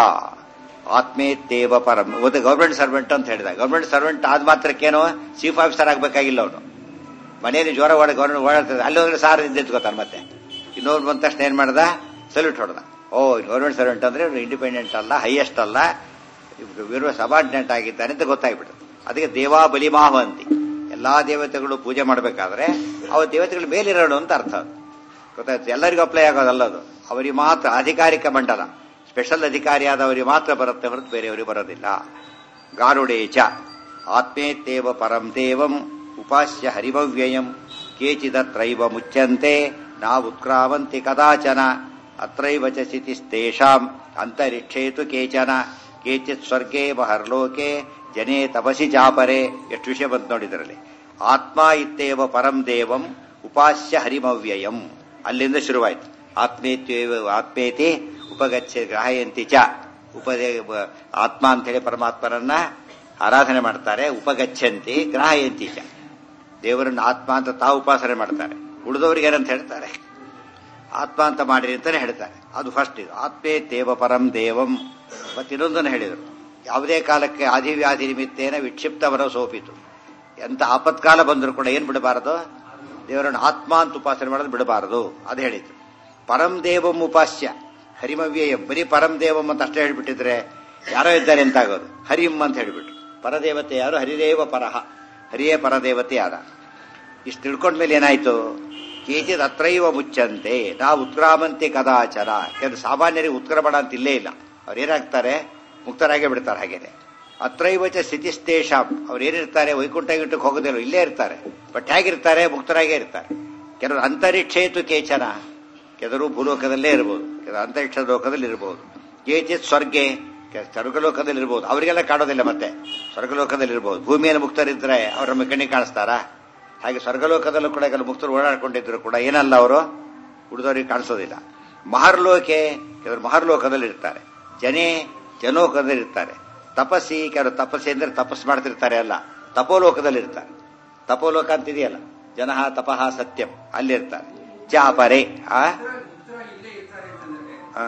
ಆತ್ಮೇತ್ತೇವ ಪರಂ ಒಂದು ಗೌರ್ಮೆಂಟ್ ಸರ್ವೆಂಟ್ ಅಂತ ಹೇಳಿದ ಗೌರ್ಮೆಂಟ್ ಸರ್ವೆಂಟ್ ಆದ ಮಾತ್ರಕ್ಕೇನೋ ಚೀಫ್ ಆಫೀಸರ್ ಆಗ್ಬೇಕಾಗಿಲ್ಲ ಅವನು ಮನೆಯಲ್ಲಿ ಜ್ವರ ಓಡ ಗೌರ್ಮೆಂಟ್ ಓಡಾಡ್ತದೆ ಅಲ್ಲಿ ಹೋದ್ರೆ ಸಾರ್ ನಿಂತ್ಕೋತಾನೆ ಮತ್ತೆ ಇನ್ನೊಬ್ರು ಬಂದ ತಕ್ಷಣ ಏನ್ ಮಾಡ್ದ ಸಲ್ಯೂಟ್ ಹೊಡೆದ ಓ ಗೌರ್ಮೆಂಟ್ ಸರ್ವೆಂಟ್ ಅಂದ್ರೆ ಇಂಡಿಪೆಂಡೆಂಟ್ ಅಲ್ಲ ಹೈಯೆಸ್ಟ್ ಅಲ್ಲ ಇವರು ಸಬಾರ್ಡಿನೇಟ್ ಆಗಿದ್ದಾನೆ ಅಂತ ಗೊತ್ತಾಗ್ಬಿಟ್ಟು ಅದಕ್ಕೆ ದೇವಾ ಬಲಿಮಾಹವಂತಿ ಎಲ್ಲಾ ದೇವತೆಗಳು ಪೂಜೆ ಮಾಡಬೇಕಾದ್ರೆ ಅವ ದೇವತೆಗಳು ಮೇಲಿರೋಣ ಅಂತ ಅರ್ಥ ಅದು ಗೊತ್ತಾಯ್ತು ಎಲ್ಲರಿಗೂ ಅಪ್ಲೈ ಆಗೋದಲ್ಲ ಅದು ಅವರಿಗೆ ಮಾತ್ರ ಅಧಿಕಾರಿಕ ಮಂಡಲ ಸ್ಪೆಷಲ್ ಅಧಿಕಾರಿಯಾದವರಿಗೆ ಮಾತ್ರ ಬರುತ್ತೆ ಹೊರತು ಬೇರೆಯವರಿಗೆ ಬರೋದಿಲ್ಲ ಗಾರುಡೇ ಚ ಆತ್ಮೇತ್ತೇವ ಪರಂ ದೇವಂ ಉಪಾಸ್ಯ ಹರಿಭವ್ಯಯಂ ಕೇಚಿದತ್ರೈವ ಮುಚ್ಚಂತೆ ನಾವುತ್ಕ್ರಾವಂತಿ ಕದಾಚನ ಅತ್ರೈವ ಚ ಸ್ಥಿತಿಸ್ತೇಷಾಂ ಅಂತರಿಕ್ಷೇತು ಕೇಚನ ಕೇಚಿತ್ ಸ್ವರ್ಗೇ ಮಹರ್ಲೋಕೆ ಜನೇ ತಪಸಿ ಚಾಪರೆ ಎಷ್ಟು ವಿಷಯ ಬಂತು ನೋಡಿದ್ರಲ್ಲಿ ಆತ್ಮ ಇತ್ತೇವ ಪರಂ ದೇವಂ ಉಪಾಸ್ಯ ಹರಿಮವ್ಯಯಂ ಅಲ್ಲಿಂದ ಶುರುವಾಯ್ತು ಆತ್ಮೇತ್ಯೇವ ಆತ್ಮೇತಿ ಉಪಗಚ್ಚ ಗ್ರಾಹಯಂತಿ ಚ ಉಪದೇ ಆತ್ಮ ಅಂತ ಹೇಳಿ ಪರಮಾತ್ಮರನ್ನ ಆರಾಧನೆ ಮಾಡ್ತಾರೆ ಉಪಗಚ್ಚಂತಿ ಗ್ರಾಹಯಂತಿ ಚ ದೇವರನ್ನ ಆತ್ಮ ಅಂತ ತಾವು ಉಪಾಸನೆ ಮಾಡ್ತಾರೆ ಉಳಿದವರಿಗೆ ಏನಂತ ಹೇಳ್ತಾರೆ ಆತ್ಮ ಅಂತ ಮಾಡಿರಿ ಅಂತಾನೆ ಹೇಳ್ತಾರೆ ಅದು ಫಸ್ಟ್ ಇದು ಆತ್ಮೇ ದೇವ ಪರಂ ದೇವಂ ಮತ್ತಿನ್ನೊಂದನ್ನು ಹೇಳಿದರು ಯಾವುದೇ ಕಾಲಕ್ಕೆ ಆದಿವ್ಯಾಧಿ ನಿಮಿತ್ತೇನ ವಿಕ್ಷಿಪ್ತವರ ಸೋಪಿತು ಎಂತ ಆಪತ್ಕಾಲ ಬಂದರೂ ಕೂಡ ಏನ್ ಬಿಡಬಾರದು ದೇವರನ್ನು ಆತ್ಮ ಅಂತ ಉಪಾಸನೆ ಮಾಡೋದು ಬಿಡಬಾರದು ಅದು ಹೇಳಿತು ಪರಂ ದೇವಂ ಉಪಾಸ್ಯ ಹರಿಮವ್ಯಯಂ ಬರೀ ಪರಂ ದೇವಂ ಅಂತ ಅಷ್ಟೇ ಹೇಳ್ಬಿಟ್ಟಿದ್ರೆ ಯಾರೋ ಇದ್ದಾರೆ ಅಂತ ಆಗೋದು ಹರಿಂ ಅಂತ ಹೇಳ್ಬಿಟ್ರು ಪರದೇವತೆ ಯಾರು ಹರಿದೇವ ಪರಹ ಹರಿಯೇ ಪರದೇವತೆ ಯಾರ ಇಷ್ಟು ತಿಳ್ಕೊಂಡ್ಮೇಲೆ ಏನಾಯ್ತು ಕೇಚಿದ್ ಅತ್ರೈವ ಮುಚ್ಚಂತೆ ನಾ ಉತ್ಕ್ರಾಮಂತೆ ಕದಾಚರ ಕೆಲವು ಸಾಮಾನ್ಯರಿಗೆ ಉತ್ಕ್ರಮಣ ಅಂತ ಇಲ್ಲೇ ಇಲ್ಲ ಅವ್ರು ಏನಾಗ್ತಾರೆ ಮುಕ್ತರಾಗೇ ಬಿಡ್ತಾರೆ ಹಾಗೇನೆ ಅತ್ರೈವಚ ಸ್ಥಿತಿಸ್ತೇಷಾಂ ಅವ್ರು ಏನಿರ್ತಾರೆ ವೈಕುಂಠ ಗಿಟ್ಟಕ್ಕೆ ಹೋಗೋದಿಲ್ಲ ಇಲ್ಲೇ ಇರ್ತಾರೆ ಬಟ್ ಹೇಗಿರ್ತಾರೆ ಮುಕ್ತರಾಗೇ ಇರ್ತಾರೆ ಕೆಲವರು ಅಂತರಿಕ್ಷೇತು ಕೇಚನ ಕೆಲವರು ಭೂಲೋಕದಲ್ಲೇ ಇರ್ಬೋದು ಕೆಲವರು ಅಂತರಿಕ್ಷ ಲೋಕದಲ್ಲಿ ಇರ್ಬೋದು ಕೇಚಿತ್ ಸ್ವರ್ಗೆ ಸ್ವರ್ಗಲೋಕದಲ್ಲಿ ಇರ್ಬೋದು ಅವರಿಗೆಲ್ಲ ಕಾಣೋದಿಲ್ಲ ಮತ್ತೆ ಸ್ವರ್ಗಲೋಕದಲ್ಲಿ ಇರ್ಬೋದು ಭೂಮಿಯಲ್ಲಿ ಮುಕ್ತರಿದ್ರೆ ಅವ್ರ ನಮ್ಮ ಕಣ್ಣಿಗೆ ಕಾಣಿಸ್ತಾರಾ ಹಾಗೆ ಸ್ವರ್ಗಲೋಕದಲ್ಲೂ ಕೂಡ ಕೆಲವು ಮುಕ್ತರು ಓಡಾಡ್ಕೊಂಡಿದ್ರು ಕೂಡ ಏನಲ್ಲ ಅವರು ಉಳಿದವರಿಗೆ ಕಾಣಿಸೋದಿಲ್ಲ ಮಹರ್ಲೋಕೆ ಕೆಲವರು ಮಹರ್ಲೋಕದಲ್ಲಿ ಇರ್ತಾರೆ ಜನೇ ಜನೋಕದಲ್ಲಿ ಇರ್ತಾರೆ ತಪಸ್ಸಿ ಕೆಲವರು ತಪಸ್ಸಿ ಅಂದ್ರೆ ತಪಸ್ ಮಾಡ್ತಿರ್ತಾರೆ ಅಲ್ಲ ತಪೋಲೋಕದಲ್ಲಿ ಇರ್ತಾರೆ ತಪೋಲೋಕ ಅಂತಿದೆಯಲ್ಲ ಜನಃ ತಪಃ ಸತ್ಯಂ ಅಲ್ಲಿರ್ತಾರೆ ಚಾಪರೆ ಆ ಆ.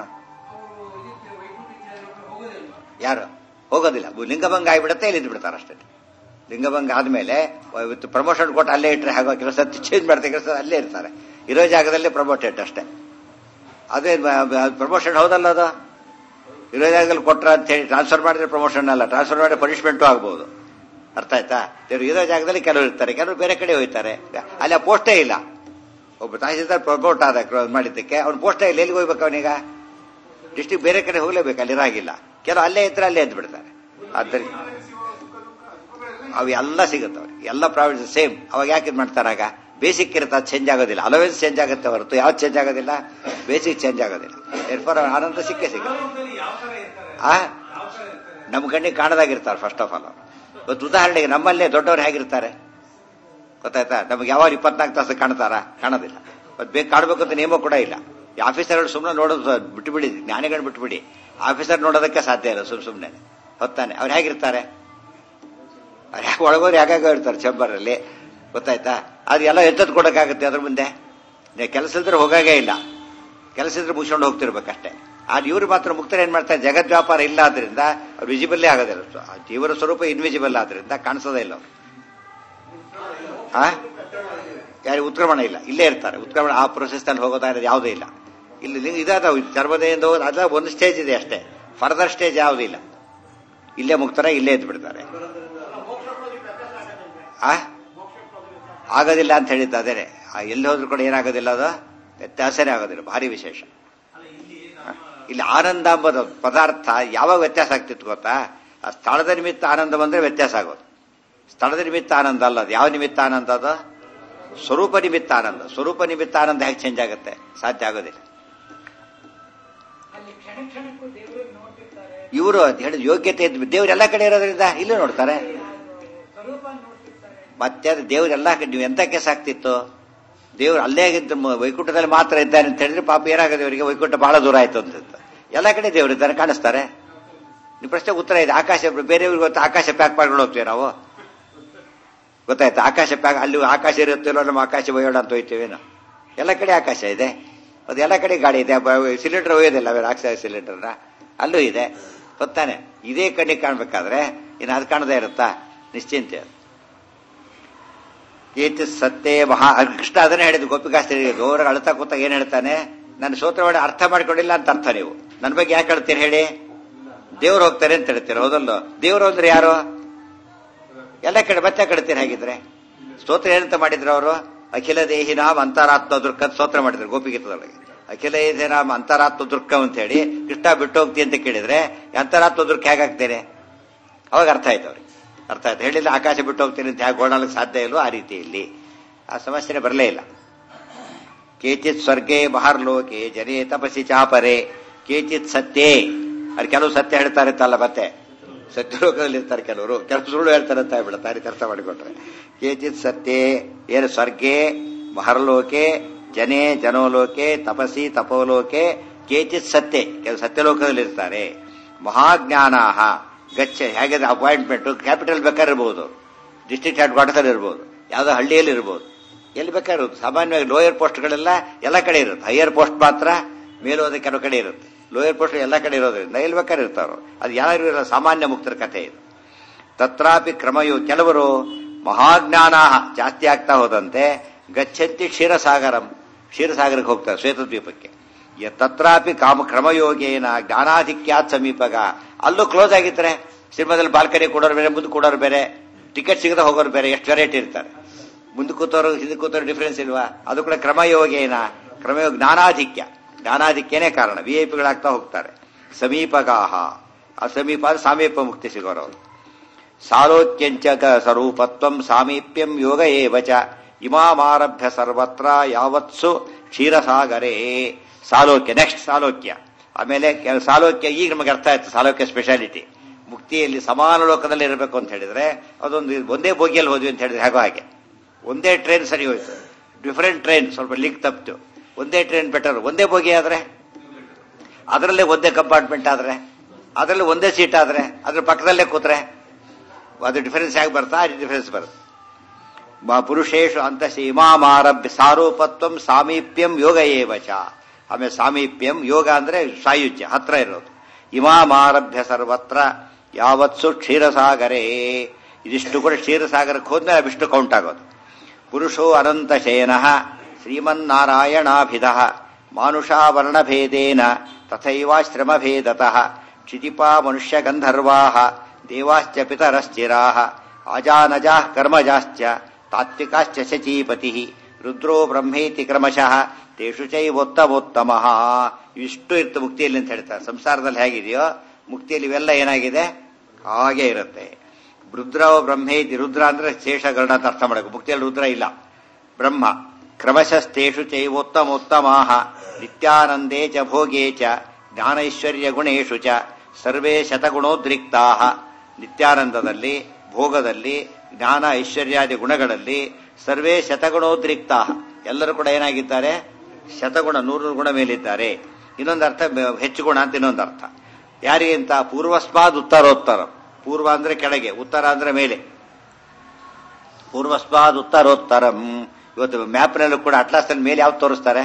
ಯಾರು ಹೋಗೋದಿಲ್ಲ ಲಿಂಗಭಂಗ ಆಗಿಬಿಡುತ್ತೆ ಇಲ್ಲಿ ಬಿಡ್ತಾರೆ ಅಷ್ಟೇ ಲಿಂಗಭಂಗ ಆದ್ಮೇಲೆ ಇವತ್ತು ಪ್ರಮೋಷನ್ ಕೊಟ್ಟು ಅಲ್ಲೇ ಇಟ್ಟರೆ ಹಾಗೋ ಕೆಲಸ ಚೇಂಜ್ ಮಾಡ್ತಾರೆ ಕೆಲಸ ಅಲ್ಲೇ ಇರ್ತಾರೆ ಇರೋ ಜಾಗದಲ್ಲೇ ಪ್ರಮೋಟೆಡ್ ಅಷ್ಟೇ ಅದೇ ಪ್ರಮೋಷನ್ ಹೌದಲ್ಲ ಅದು ಇರೋ ಜಾಗದಲ್ಲಿ ಕೊಟ್ರ ಅಂತ ಹೇಳಿ ಟ್ರಾನ್ಸ್ಫರ್ ಮಾಡಿದ್ರೆ ಪ್ರಮೋಷನ್ ಅಲ್ಲ ಟ್ರಾನ್ಸ್ಫರ್ ಮಾಡಿದ್ರೆ ಪನಿಷ್ಮೆಂಟು ಆಗ್ಬೋದು ಅರ್ಥ ಆಯ್ತಾ ದೇವ್ರು ಇರೋ ಜಾಗದಲ್ಲಿ ಕೆಲವರು ಇರ್ತಾರೆ ಕೆಲವರು ಬೇರೆ ಕಡೆ ಹೋಗ್ತಾರೆ ಅಲ್ಲಿ ಆ ಪೋಸ್ಟೇ ಇಲ್ಲ ಒಬ್ಬ ತಹಸೀಲ್ದಾರ್ ಪ್ರಮೋಟ್ ಆದ ಮಾಡಿದ್ದಕ್ಕೆ ಅವ್ನು ಪೋಸ್ಟೇ ಇಲ್ಲ ಎಲ್ಲಿಗೆ ಹೋಗ್ಬೇಕು ಅವನೀಗ ಡಿಸ್ಟಿಕ್ ಬೇರೆ ಕಡೆ ಹೋಗ್ಲೇಬೇಕು ಅಲ್ಲಿ ಇರಾಗಿಲ್ಲ ಕೆಲವು ಅಲ್ಲೇ ಇದ್ರೆ ಅಲ್ಲೇ ಎದ್ದು ಬಿಡ್ತಾರೆ ಆದ್ದರಿಂದ ಅವು ಎಲ್ಲ ಸಿಗುತ್ತೆ ಅವ್ರಿಗೆ ಎಲ್ಲ ಪ್ರಾವಿಡ್ ಸೇಮ್ ಅವಾಗ ಯಾಕೆ ಇದು ಮಾಡ್ತಾರಾಗ ಬೇಸಿಕ್ ಇರುತ್ತೆ ಅದು ಚೇಂಜ್ ಆಗೋದಿಲ್ಲ ಅಲವೆನ್ಸ್ ಚೇಂಜ್ ಆಗುತ್ತೆ ಹೊರತು ಯಾವ್ದು ಚೇಂಜ್ ಆಗೋದಿಲ್ಲ ಬೇಸಿಕ್ ಚೇಂಜ್ ಆಗೋದಿಲ್ಲ ಎರ್ಫರ್ ಆನಂದ ಸಿಕ್ಕೇ ಸಿಗುತ್ತೆ ಆ ನಮ್ಮ ಕಣ್ಣಿಗೆ ಕಾಣದಾಗಿರ್ತಾರೆ ಫಸ್ಟ್ ಆಫ್ ಆಲ್ ಇವತ್ತು ಉದಾಹರಣೆಗೆ ನಮ್ಮಲ್ಲೇ ದೊಡ್ಡವ್ರು ಹೇಗಿರ್ತಾರೆ ಗೊತ್ತಾಯ್ತಾ ನಮ್ಗೆ ಯಾವಾಗ ಇಪ್ಪತ್ನಾಲ್ಕು ತಾಸು ಕಾಣ್ತಾರ ಕಾಣೋದಿಲ್ಲ ಮತ್ತೆ ಬೇಕು ಕಾಣಬೇಕು ಅಂತ ನಿಯಮ ಕೂಡ ಇಲ್ಲ ಈ ಆಫೀಸರ್ಗಳು ಸುಮ್ಮನೆ ನೋಡೋದು ಬಿಟ್ಟುಬಿಡಿ ಜ್ಞಾನಿಗಳು ಬಿಟ್ಟುಬಿಡಿ ಆಫೀಸರ್ ನೋಡೋದಕ್ಕೆ ಸಾಧ್ಯ ಇಲ್ಲ ಸುಮ್ ಸುಮ್ಮನೆ ಹೊತ್ತಾನೆ ಅವ್ರು ಹೇಗಿರ್ತಾರೆ ಅವ್ರು ಯಾಕೆ ಒಳಗೋರು ಯಾಕಾಗ ಇರ್ತಾರೆ ಚೇಂಬರಲ್ಲಿ ಗೊತ್ತಾಯ್ತಾ ಅದು ಎಲ್ಲ ಎತ್ತದ್ ಕೊಡೋಕ್ಕಾಗುತ್ತೆ ಅದ್ರ ಮುಂದೆ ಕೆಲಸ ಇಲ್ದ್ರೆ ಹೋಗಾಗೇ ಇಲ್ಲ ಕೆಲಸ ಇದ್ರೆ ಮುಗಿಸ್ಕೊಂಡು ಹೋಗ್ತಿರ್ಬೇಕಷ್ಟೇ ಆದ್ರೆ ಇವರು ಮಾತ್ರ ಮುಕ್ತರು ಏನ್ ಮಾಡ್ತಾರೆ ಜಗದ್ ವ್ಯಾಪಾರ ಇಲ್ಲ ಆದ್ರಿಂದ ಅವ್ರು ವಿಸಿಬಲ್ಲೇ ಆಗೋದಿಲ್ಲ ಆ ಜೀವನ ಸ್ವರೂಪ ಇನ್ವಿಸಿಬಲ್ ಆದ್ರಿಂದ ಕಾಣಿಸೋದೇ ಇಲ್ಲ ಅವ್ರು ಆ ಯಾರಿಗೆ ಉತ್ಕ್ರಮಣ ಇಲ್ಲ ಇಲ್ಲೇ ಇರ್ತಾರೆ ಉತ್ಕ್ರಮಣ ಆ ಪ್ರೊಸೆಸ್ ನಲ್ಲಿ ಹೋಗೋದಾ ಇರೋದು ಯಾವುದೇ ಇಲ್ಲ ಇಲ್ಲಿ ಲಿಂಗ ಇದಾದ ಚರ್ಮದೆಯಿಂದ ಹೋಗೋದು ಅದ ಒಂದು ಸ್ಟೇಜ್ ಇದೆ ಅಷ್ಟೇ ಫರ್ದರ್ ಸ್ಟೇಜ್ ಯಾವುದೂ ಇಲ್ಲ ಇಲ್ಲೇ ಮುಕ್ತರ ಇಲ್ಲೇ ಎದ್ದು ಬಿಡ್ತಾರೆ ಆ ಆಗೋದಿಲ್ಲ ಅಂತ ಹೇಳಿದ್ದು ಅದೇನೆ ಆ ಎಲ್ಲಿ ಹೋದ್ರು ಕೂಡ ಏನಾಗೋದಿಲ್ಲ ಅದು ವ್ಯತ್ಯಾಸನೇ ಆಗೋದಿಲ್ಲ ಭಾರಿ ವಿಶೇಷ ಆ, ಇಲ್ಲಿ ಆನಂದ ಎಂಬುದು ಪದಾರ್ಥ ಯಾವಾಗ ವ್ಯತ್ಯಾಸ ಆಗ್ತಿತ್ತು ಗೊತ್ತಾ ಆ ಸ್ಥಳದ ನಿಮಿತ್ತ ಆನಂದ ಬಂದ್ರೆ ವ್ಯತ್ಯಾಸ ಆಗೋದು ಸ್ಥಳದ ನಿಮಿತ್ತ ಆನಂದ ಅಲ್ಲ ಅದು ಯಾವ ನಿಮಿತ್ತ ಆನಂದ ಅದು ಸ್ವರೂಪ ನಿಮಿತ್ತ ಆನಂದ ಸ್ವರೂಪ ನಿಮಿತ್ತ ಆನಂದ ಹೇಗೆ ಚೇಂಜ್ ಆಗುತ್ತೆ ಸಾಧ್ಯ ಆಗೋದಿಲ್ಲ
ಕ್ಷಣ ಕ್ಷಣಕ್ಕೂ ದೇವರನ್ನು ನೋಡ್ತಿರ್ತಾರೆ
ಇವರು ಹೇಳಿದ ಯೋಗ್ಯತೆ ಇದ್ದು ದೇವ್ರು ಎಲ್ಲ ಕಡೆ ಇರೋದ್ರಿಂದ ಇಲ್ಲೂ ನೋಡ್ತಾರೆ
ಸ್ವರೂಪ ನೋಡ್ತಿರ್ತಾರೆ
ಮತ್ತೆ ಅದು ದೇವ್ರು ಎಲ್ಲ ಕಡೆ ನೀವು ಎಂತಕ್ಕೆ ಸಾಕ್ತಿತ್ತು ದೇವ್ರು ಅಲ್ಲೇ ಆಗಿದ್ದು ಮ- ವೈಕುಂಠದಲ್ಲಿ ಮಾತ್ರ ಇದ್ದಾನೆ ಅಂತ ಹೇಳಿದ್ರೆ ಪಾಪ ಏನಾಗದೆ ಅವರಿಗೆ ವೈಕುಂಠ ಬಹಳ ದೂರ ಆಯ್ತು ಅಂತ ಎಲ್ಲ ಕಡೆ ದೇವ್ರು ಇದ್ದಾನೆ ಕಾಣಿಸ್ತಾರೆ ನಿಮ್ಮ ಪ್ರಶ್ನೆ ಉತ್ತರ ಇದೆ ಆಕಾಶ ಬೇರೆಯವ್ರಿಗೆ ಗೊತ್ತು ಆಕಾಶ ಪ್ಯಾಕ್ ಮಾಡ್ಕೊಂಡು ಹೋಗ್ತೀವಿ ನಾವು ಗೊತ್ತಾಯ್ತು ಆಕಾಶ ಪ್ಯಾಕ್ ಅಲ್ಲಿ ಆಕಾಶ ಇರುತ್ತಿಲ್ಲೋ ನಮ್ಮ ಆಕಾಶ ಒಯ್ಯೋಣ ಅಂತ ಹೋಯ್ತೀವೇನು ಎಲ್ಲ ಕಡೆ ಆಕಾಶ ಇದೆ ಅದು ಎಲ್ಲ ಕಡೆ ಗಾಡಿ ಇದೆ ಸಿಲಿಂಡರ್ ಒಯ್ಯೋದಿಲ್ಲ ಬೇರೆ ಆಕ್ಸಿಜನ್ ಸಿಲಿಂಡರ್ನ ಅಲ್ಲೂ ಇದೆ ಗೊತ್ತಾನೆ ಇದೇ ಕಣ್ಣಿಗೆ ಕಾಣ್ಬೇಕಾದ್ರೆ ಇನ್ನು ಅದು ಕಾಣದೇ ಇರುತ್ತಾ ನಿಶ್ಚಿಂತೆ ಅದು. ಏತಿ ಸತ್ಯೇ ಮಹಾ ಕೃಷ್ಣ ಅದನ್ನೇ ಹೇಳಿದ್ದು ಗೋಪಿಕಾಸ್ತ್ರಿ ಗೌರ ಅಳ್ತಾ ಕೂತ ಏನ್ ಹೇಳ್ತಾನೆ ನನ್ನ ಸೂತ್ರವಾಣಿ ಅರ್ಥ ಮಾಡ್ಕೊಂಡಿಲ್ಲ ಅಂತ ಅರ್ಥ ನೀವು ನನ್ನ ಬಗ್ಗೆ ಯಾಕೆ ಹೇಳ್ತೀರಿ ಹೇಳಿ ದೇವ್ರು ಹೋಗ್ತಾರೆ ಅಂತ ಹೇಳ್ತೀರ ಹೌದಲ್ಲ ದೇವ್ರು ಅಂದ್ರೆ ಯಾರು ಎಲ್ಲ ಕಡೆ ಮತ್ತೆ ಕಡ್ತೀರಿ ಹಾಗಿದ್ರೆ ಸ್ತೋತ್ರ ಏನಂತ ಮಾಡಿದ್ರು ಅವರು ಅಖಿಲ ದೇಹಿ ನಾಮ ಅಂತರಾತ್ಮ ದುರ್ಗ ಅಂತ ಸ್ತೋತ್ರ ಮಾಡಿದ್ರು ಗೋಪಿಗೀತದೊಳಗೆ ಅಖಿಲ ದೇಹಿ ನಾಮ ಅಂತರಾತ್ಮ ದುರ್ಗ ಅಂತ ಹೇಳಿ ಕೃಷ್ಣ ಬಿಟ್ಟು ಹೋಗ್ತಿ ಅಂತ ಕೇಳಿದ್ರೆ ಅಂತರಾತ್ಮ ದುರ್ಗ ಹೇಗಾಗ್ತೇನೆ ಅವಾಗ ಅರ್ಥ ಆಯ್ತು ಅವ್ರಿಗೆ ಅರ್ಥ ಆಯ್ತು ಹೇಳಿಲ್ಲ ಆಕಾಶ ಬಿಟ್ಟು ಹೋಗ್ತೀನಿ ಅಂತ ಹೇಗೆ ಗೋಣಲಿಕ್ಕೆ ಸಾಧ್ಯ ಇಲ್ವೋ ಆ ರೀತಿಯಲ್ಲಿ ಆ ಸಮಸ್ಯೆ ಬರಲೇ ಇಲ್ಲ ಕೇಚಿತ್ ಸ್ವರ್ಗೇ ಬಹರ್ಲೋಕೆ ಜನೇ ತಪಸಿ ಚಾಪರೆ ಕೇಚಿತ್ ಸತ್ಯೇ ಅಲ್ಲಿ ಕೆಲವು ಸತ್ಯ ಹೇಳ್ತಾರೆ ಅಂತಲ್ಲ ಮತ್ತೆ ಸತ್ಯಲೋಕದಲ್ಲಿ ಇರ್ತಾರೆ ಕೆಲವರು ಕೆಲವು ಸುಳ್ಳು ಹೇಳ್ತಾರೆ ಅಂತ ಹೇಳ್ಬಿಡುತ್ತೆ ಅರ್ಥ ಮಾಡಿಕೊಟ್ರೆ ಕೇಚಿತ್ ಸತ್ಯೇ ಏನು ಸ್ವರ್ಗೇ ಮಹರ್ಲೋಕೆ ಜನೇ ಜನೋಲೋಕೆ ತಪಸಿ ತಪೋಲೋಕೆ ಕೇಚಿತ್ ಸತ್ಯೆ ಕೆಲವು ಸತ್ಯಲೋಕದಲ್ಲಿ ಇರ್ತಾರೆ ಮಹಾಜ್ಞಾನಾಹ ಗಚ್ಚ ಹೇಗೆ ಅಪಾಯಿಂಟ್ಮೆಂಟ್ ಕ್ಯಾಪಿಟಲ್ ಬೇಕಾದ್ರೆ ಇರ್ಬೋದು ಡಿಸ್ಟ್ರಿಕ್ಟ್ ಹೆಡ್ ಕ್ವಾರ್ಟರ್ ಇರ್ಬೋದು ಯಾವುದೋ ಹಳ್ಳಿಯಲ್ಲಿ ಇರ್ಬೋದು ಎಲ್ಲಿ ಬೇಕಾದ್ರೆ ಇರುತ್ತೆ ಸಾಮಾನ್ಯವಾಗಿ ಲೋಯರ್ ಪೋಸ್ಟ್ಗಳೆಲ್ಲ ಎಲ್ಲ ಕಡೆ ಇರುತ್ತೆ ಹೈಯರ್ ಪೋಸ್ಟ್ ಮಾತ್ರ ಮೇಲೋದ ಕೆಲವು ಕಡೆ ಇರುತ್ತೆ ಲೋಯರ್ ಪೋಸ್ಟ್ ಎಲ್ಲ ಕಡೆ ಇರೋದ್ರಿಂದ ಎಲ್ಲಿ ಬೇಕಾದ್ರೆ ಇರ್ತಾರೋ ಅದು ಯಾರು ಇರಲ್ಲ ಸಾಮಾನ್ಯ ಮುಕ್ತರ ಕಥೆ ಇದು ತತ್ರಾಪಿ ಕ್ರಮಯು ಕೆಲವರು ಮಹಾಜ್ಞಾನ ಜಾಸ್ತಿ ಆಗ್ತಾ ಹೋದಂತೆ ಗಚ್ಚಂತಿ ಕ್ಷೀರಸಾಗರಂ ಕ್ಷೀರಸಾಗರಕ್ಕೆ ಹೋಗ್ತಾರೆ ಶ್ವೇತದ್ವೀಪಕ್ಕೆ ಯ- ತತ್ರಾಪಿ ಕಾಮ ಕ್ರಮಯೋಗೇನ ಜ್ಞಾನಾಧಿಕ್ಯಾತ್ ಸಮೀಪಗ ಅಲ್ಲೂ ಕ್ಲೋಸ್ ಆಗಿದ್ರೆ ಸಿನಿಮಾದಲ್ಲಿ ಬಾಲ್ಕನಿ ಕೊಡೋರು ಬೇರೆ ಮುಂದೆ ಕೊಡೋರು ಬೇರೆ ಟಿಕೆಟ್ ಸಿಗದೆ ಹೋಗೋರು ಬೇರೆ ಎಷ್ಟು ವೆರೈಟಿ ಇರ್ತಾರೆ ಮುಂದೆ ಕೂತವರು ಹಿಂದೆ ಕೂತವರು ಡಿಫರೆನ್ಸ್ ಇಲ್ವಾ ಅದು ಕೂಡ ಕ್ರಮಯೋಗೇನ ಕ್ರಮಯೋಗ ಜ್ಞಾನಾಧಿಕ್ಯ ಜ್ಞಾನಾಧಿಕ್ಯನೇ ಕಾರಣ ವಿ ಐ ಪಿಗಳಾಗ್ತಾ ಹೋಗ್ತಾರೆ ಸಮೀಪಗಾಹ ಆ ಸಮೀಪ ಅಂದ್ರೆ ಸಾಮೀಪ ಮುಕ್ತಿ ಸಿಗೋರು ಅವರು ಸಾಲೋಕ್ಯಂಚ ಸ್ವರೂಪತ್ವಂ ಸಾಮೀಪ್ಯಂ ಯೋಗ ಏವಚ ಇಮಾಮಾರಭ್ಯ ಸರ್ವತ್ರ ಯಾವತ್ಸು ಕ್ಷೀರಸಾಗರೇ ಸಾಲೋಕ್ಯ ನೆಕ್ಸ್ಟ್ ಸಾಲೋಕ್ಯ ಆಮೇಲೆ ಕೆಲ- ಸಾಲೋಕ್ಯ ಈಗ ನಮಗೆ ಅರ್ಥ ಆಯ್ತು ಸಾಲೋಕ್ಯ ಸ್ಪೆಷಾಲಿಟಿ ಮುಕ್ತಿಯಲ್ಲಿ ಸಮಾನ ಲೋಕದಲ್ಲಿ ಇರಬೇಕು ಅಂತ ಹೇಳಿದ್ರೆ ಅದೊಂದು ಒಂದೇ ಬೋಗಿಯಲ್ಲಿ ಹೋದ್ವಿ ಅಂತ ಹೇಳಿದ್ರೆ ಹೇಗೋ ಹಾಗೆ ಒಂದೇ ಟ್ರೈನ್ ಸರಿ ಹೋಯ್ತು ಡಿಫರೆಂಟ್ ಟ್ರೈನ್ ಸ್ವಲ್ಪ ಲಿಂಕ್ ತಪ್ಪಿತು ಒಂದೇ ಟ್ರೈನ್ ಬೆಟರ್ ಒಂದೇ ಬೋಗಿ ಆದ್ರೆ ಅದರಲ್ಲೇ ಒಂದೇ ಕಂಪಾರ್ಟ್ಮೆಂಟ್ ಆದ್ರೆ ಅದರಲ್ಲಿ ಒಂದೇ ಸೀಟ್ ಆದ್ರೆ ಅದ್ರ ಪಕ್ಕದಲ್ಲೇ ಕೂತ್ರೆ ಅದು ಡಿಫರೆನ್ಸ್ ಹೇಗೆ ಬರ್ತಾ ಆ ಡಿಫರೆನ್ಸ್ ಬರುತ್ತೆ ಮ- ಪುರುಷೇಶು ಅಂತ ಇಮಾಮಾರಭ್ಯ ಸಾರೂಪತ್ವಂ ಸಾಮೀಪ್ಯಂ ಯೋಗ ಏವಚ ಆಮೇಲೆ ಸಾಮೀಪ್ಯಂ ಯೋಗ ಅಂದ್ರೆ ಸಾಯುಜ್ಯ ಹತ್ರ ಇರೋದು ಇಮಾಮಾರಭ್ಯ ಸರ್ವತ್ರ ಯಾವತ್ಸು ಕ್ಷೀರಸಾಗರೇ ಇದಿಷ್ಟು ಕೂಡ ಕ್ಷೀರಸಾಗರಕ್ಕೆ ಹೋದ್ಮೇಲೆ ಅವಿಷ್ಟು ಕೌಂಟ್ ಆಗೋದು ಪುರುಷೋ ಅನಂತ ಶಯನ ಶ್ರೀಮನ್ನಾರಾಯಣಾಭಿಧ ಮಾನುಷಾವರ್ಣಭೇದೇನ ತಥೈವಾಶ್ರಮಭೇದತಃ ಕ್ಷಿತಿಪಾ ಮನುಷ್ಯ ಗಂಧರ್ವಾ ದೇವಾಶ್ಚ ಪಿತರಶ್ಚಿರಾ ಅಜಾನಜಾ ಕರ್ಮಜಾಶ್ಚ ತಾತ್ವಿಕಾಶ್ಚ ಶಚೀಪತಿ ರುದ್ರೋ ಬ್ರಹ್ಮೇತಿ ಕ್ರಮಶಃ ತೇಷು ಚೈವೋತ್ತಮೋತ್ತಮ ಇಷ್ಟು ಇತ್ತು ಮುಕ್ತಿಯಲ್ಲಿ ಅಂತ ಹೇಳ್ತಾರೆ ಸಂಸಾರದಲ್ಲಿ ಹೇಗಿದೆಯೋ ಮುಕ್ತಿಯಲ್ಲಿ ಇವೆಲ್ಲ ಏನಾಗಿದೆ ಹಾಗೆ ಇರುತ್ತೆ ರುದ್ರ ಬ್ರಹ್ಮೇತಿ ರುದ್ರ ಅಂದ್ರೆ ಶೇಷಗರುಡ ಅಂತ ಅರ್ಥ ಮಾಡಬೇಕು ಮುಕ್ತಿಯಲ್ಲಿ ರುದ್ರ ಇಲ್ಲ ಬ್ರಹ್ಮ ಕ್ರಮಶಸ್ತೇಷು ಚೈವೋತ್ತಮೋತ್ತಮಾಹ ನಿತ್ಯಾನಂದೇ ಚ ಭೋಗೇ ಚ ಜ್ಞಾನೈಶ್ವರ್ಯ ಗುಣೇಶು ಚ ಸರ್ವೇ ಶತಗುಣೋದ್ರಿಕ್ತಾ ನಿತ್ಯಾನಂದದಲ್ಲಿ ಭೋಗದಲ್ಲಿ ಜ್ಞಾನ ಐಶ್ವರ್ಯಾದಿ ಗುಣಗಳಲ್ಲಿ ಸರ್ವೇ ಶತಗುಣೋದ್ರಿಕ್ತಾ ಎಲ್ಲರೂ ಕೂಡ ಏನಾಗಿದ್ದಾರೆ ಶತಗುಣ ನೂರು ಗುಣ ಮೇಲಿದ್ದಾರೆ ಇನ್ನೊಂದು ಅರ್ಥ ಬ- ಹೆಚ್ಚು ಗುಣ ಅಂತ ಇನ್ನೊಂದು ಅರ್ಥ ಯಾರಿಗೆ ಅಂತ ಪೂರ್ವಸ್ಮಾದ್ ಉತ್ತರೋತ್ತರ ಪೂರ್ವ ಅಂದ್ರೆ ಕೆಳಗೆ ಉತ್ತರ ಅಂದ್ರೆ ಮೇಲೆ ಪೂರ್ವಸ್ಮಾದ್ ಉತ್ತರೋತ್ತರಂ ಇವತ್ತು ಮ್ಯಾಪ್ನಲ್ಲೂ ಕೂಡ ಅಟ್ಲಾಸ್ನಲ್ಲಿ ಮೇಲೆ ಯಾವ್ದು ತೋರಿಸ್ತಾರೆ